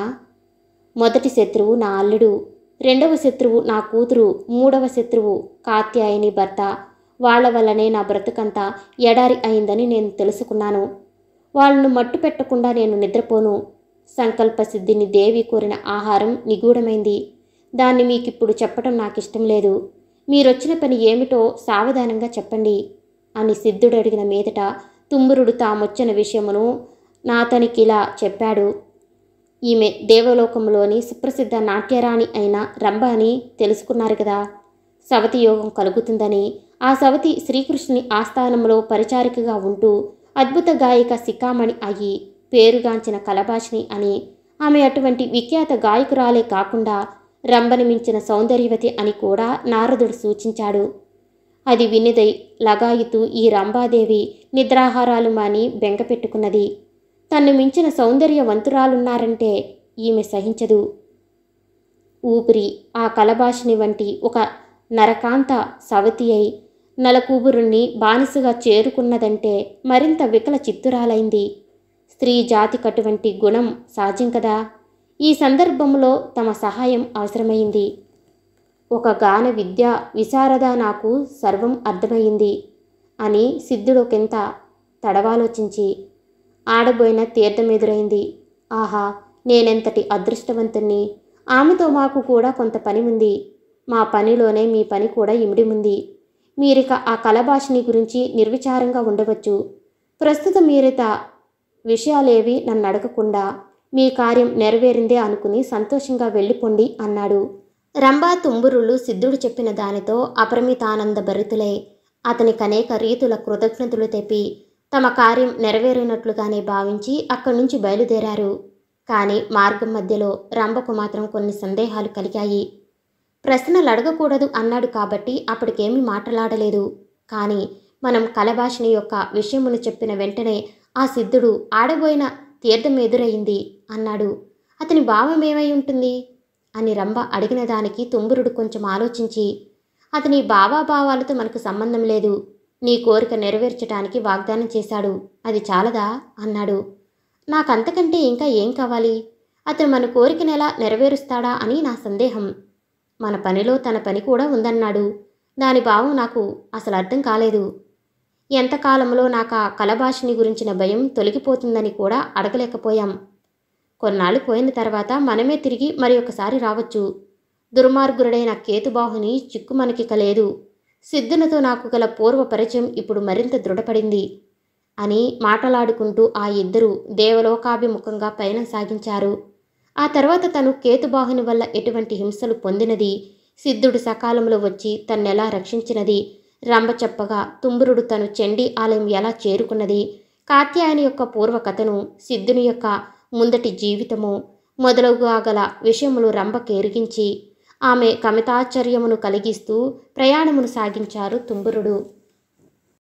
మొదటి శత్రువు నా అల్లుడు రెండవ శత్రువు నా కూతురు మూడవ శత్రువు కాత్యాయని భర్త వాళ్ళ వల్లనే నా బ్రతుకంతా ఎడారి అయిందని నేను తెలుసుకున్నాను వాళ్ళను మట్టు పెట్టకుండా నేను నిద్రపోను సంకల్ప సిద్ధిని దేవి కోరిన ఆహారం నిగూఢమైంది దాన్ని మీకిప్పుడు చెప్పడం నాకు ఇష్టం లేదు మీరొచ్చిన పని ఏమిటో సావధానంగా చెప్పండి అని సిద్ధుడు అడిగిన మీదట తుమ్మురుడు తామొచ్చిన విషయమును నాతనికిలా చెప్పాడు ఈమె దేవలోకంలోని సుప్రసిద్ధ నాట్యరాణి అయిన రంభ అని తెలుసుకున్నారు కదా సవతి యోగం కలుగుతుందని ఆ సవతి శ్రీకృష్ణుని ఆస్థానంలో పరిచారికగా ఉంటూ అద్భుత గాయిక సికామణి అయ్యి పేరుగాంచిన కలభాషిని అని ఆమె అటువంటి విఖ్యాత గాయకురాలే కాకుండా రంభని మించిన సౌందర్యవతి అని కూడా నారదుడు సూచించాడు అది వినిదై లగాయితూ ఈ రంభాదేవి నిద్రాహారాలు మాని బెంగ పెట్టుకున్నది తన్ను మించిన సౌందర్యవంతురాలున్నారంటే ఈమె సహించదు ఊపిరి ఆ కలభాషిని వంటి ఒక నరకాంత సవతి అయి నలకూబురుణ్ణి బానిసగా చేరుకున్నదంటే మరింత వికల చిత్తురాలైంది స్త్రీ జాతికటువంటి గుణం సహజం కదా ఈ సందర్భంలో తమ సహాయం అవసరమైంది ఒక గాన విద్య విశారద నాకు సర్వం అర్థమయ్యింది అని సిద్ధుడొకెంత తడవాలోచించి ఆడబోయిన తీర్థం ఎదురైంది ఆహా నేనెంతటి అదృష్టవంతుణ్ణి ఆమెతో మాకు కూడా కొంత పని ఉంది మా పనిలోనే మీ పని కూడా ఇమిడి ఉంది మీరిక ఆ కలభాషిని గురించి నిర్విచారంగా ఉండవచ్చు ప్రస్తుతం మీరిత విషయాలేవి నన్ను అడగకుండా మీ కార్యం నెరవేరిందే అనుకుని సంతోషంగా వెళ్ళిపోండి అన్నాడు రంభా తుంబురులు సిద్ధుడు చెప్పిన దానితో అపరిమితానంద భరితులై అతనికి అనేక రీతుల కృతజ్ఞతలు తెప్పి తమ కార్యం నెరవేరినట్లుగానే భావించి అక్కడి నుంచి బయలుదేరారు కానీ మార్గం మధ్యలో రంభకు మాత్రం కొన్ని సందేహాలు కలిగాయి ప్రశ్నలు అడగకూడదు అన్నాడు కాబట్టి అప్పటికేమీ మాట్లాడలేదు కానీ మనం కలభాషిని యొక్క విషయమును చెప్పిన వెంటనే ఆ సిద్ధుడు ఆడబోయిన తీర్థం ఎదురయింది అన్నాడు అతని భావం ఏమై ఉంటుంది అని రంభ అడిగిన దానికి తుంబురుడు కొంచెం ఆలోచించి అతని భావాభావాలతో మనకు సంబంధం లేదు నీ కోరిక నెరవేర్చడానికి వాగ్దానం చేశాడు అది చాలదా అన్నాడు నాకంతకంటే ఇంకా ఏం కావాలి అతను మన కోరికను ఎలా నెరవేరుస్తాడా అని నా సందేహం మన పనిలో తన పని కూడా ఉందన్నాడు దాని భావం నాకు అసలు అర్థం కాలేదు ఎంతకాలంలో నాకు ఆ కలభాషిని గురించిన భయం తొలగిపోతుందని కూడా అడగలేకపోయాం కొన్నాళ్ళు పోయిన తర్వాత మనమే తిరిగి మరి ఒకసారి రావచ్చు దుర్మార్గుడైన కేతుబాహుని చిక్కు మనకిక లేదు సిద్ధునితో నాకు గల పూర్వ పరిచయం ఇప్పుడు మరింత దృఢపడింది అని మాటలాడుకుంటూ ఆ ఇద్దరు దేవలోకాభిముఖంగా పయనం సాగించారు ఆ తర్వాత తను కేతుబాహుని వల్ల ఎటువంటి హింసలు పొందినది సిద్ధుడు సకాలంలో వచ్చి తన్నెలా రక్షించినది రంభ చెప్పగా తుంబురుడు తను చండీ ఆలయం ఎలా చేరుకున్నది కాత్యాయని యొక్క పూర్వ కథను సిద్ధుని యొక్క ముందటి జీవితము మొదలుగా గల విషయములు రంభకి ఎరిగించి ఆమె కమితాశ్చర్యమును కలిగిస్తూ ప్రయాణమును సాగించారు తుంబురుడు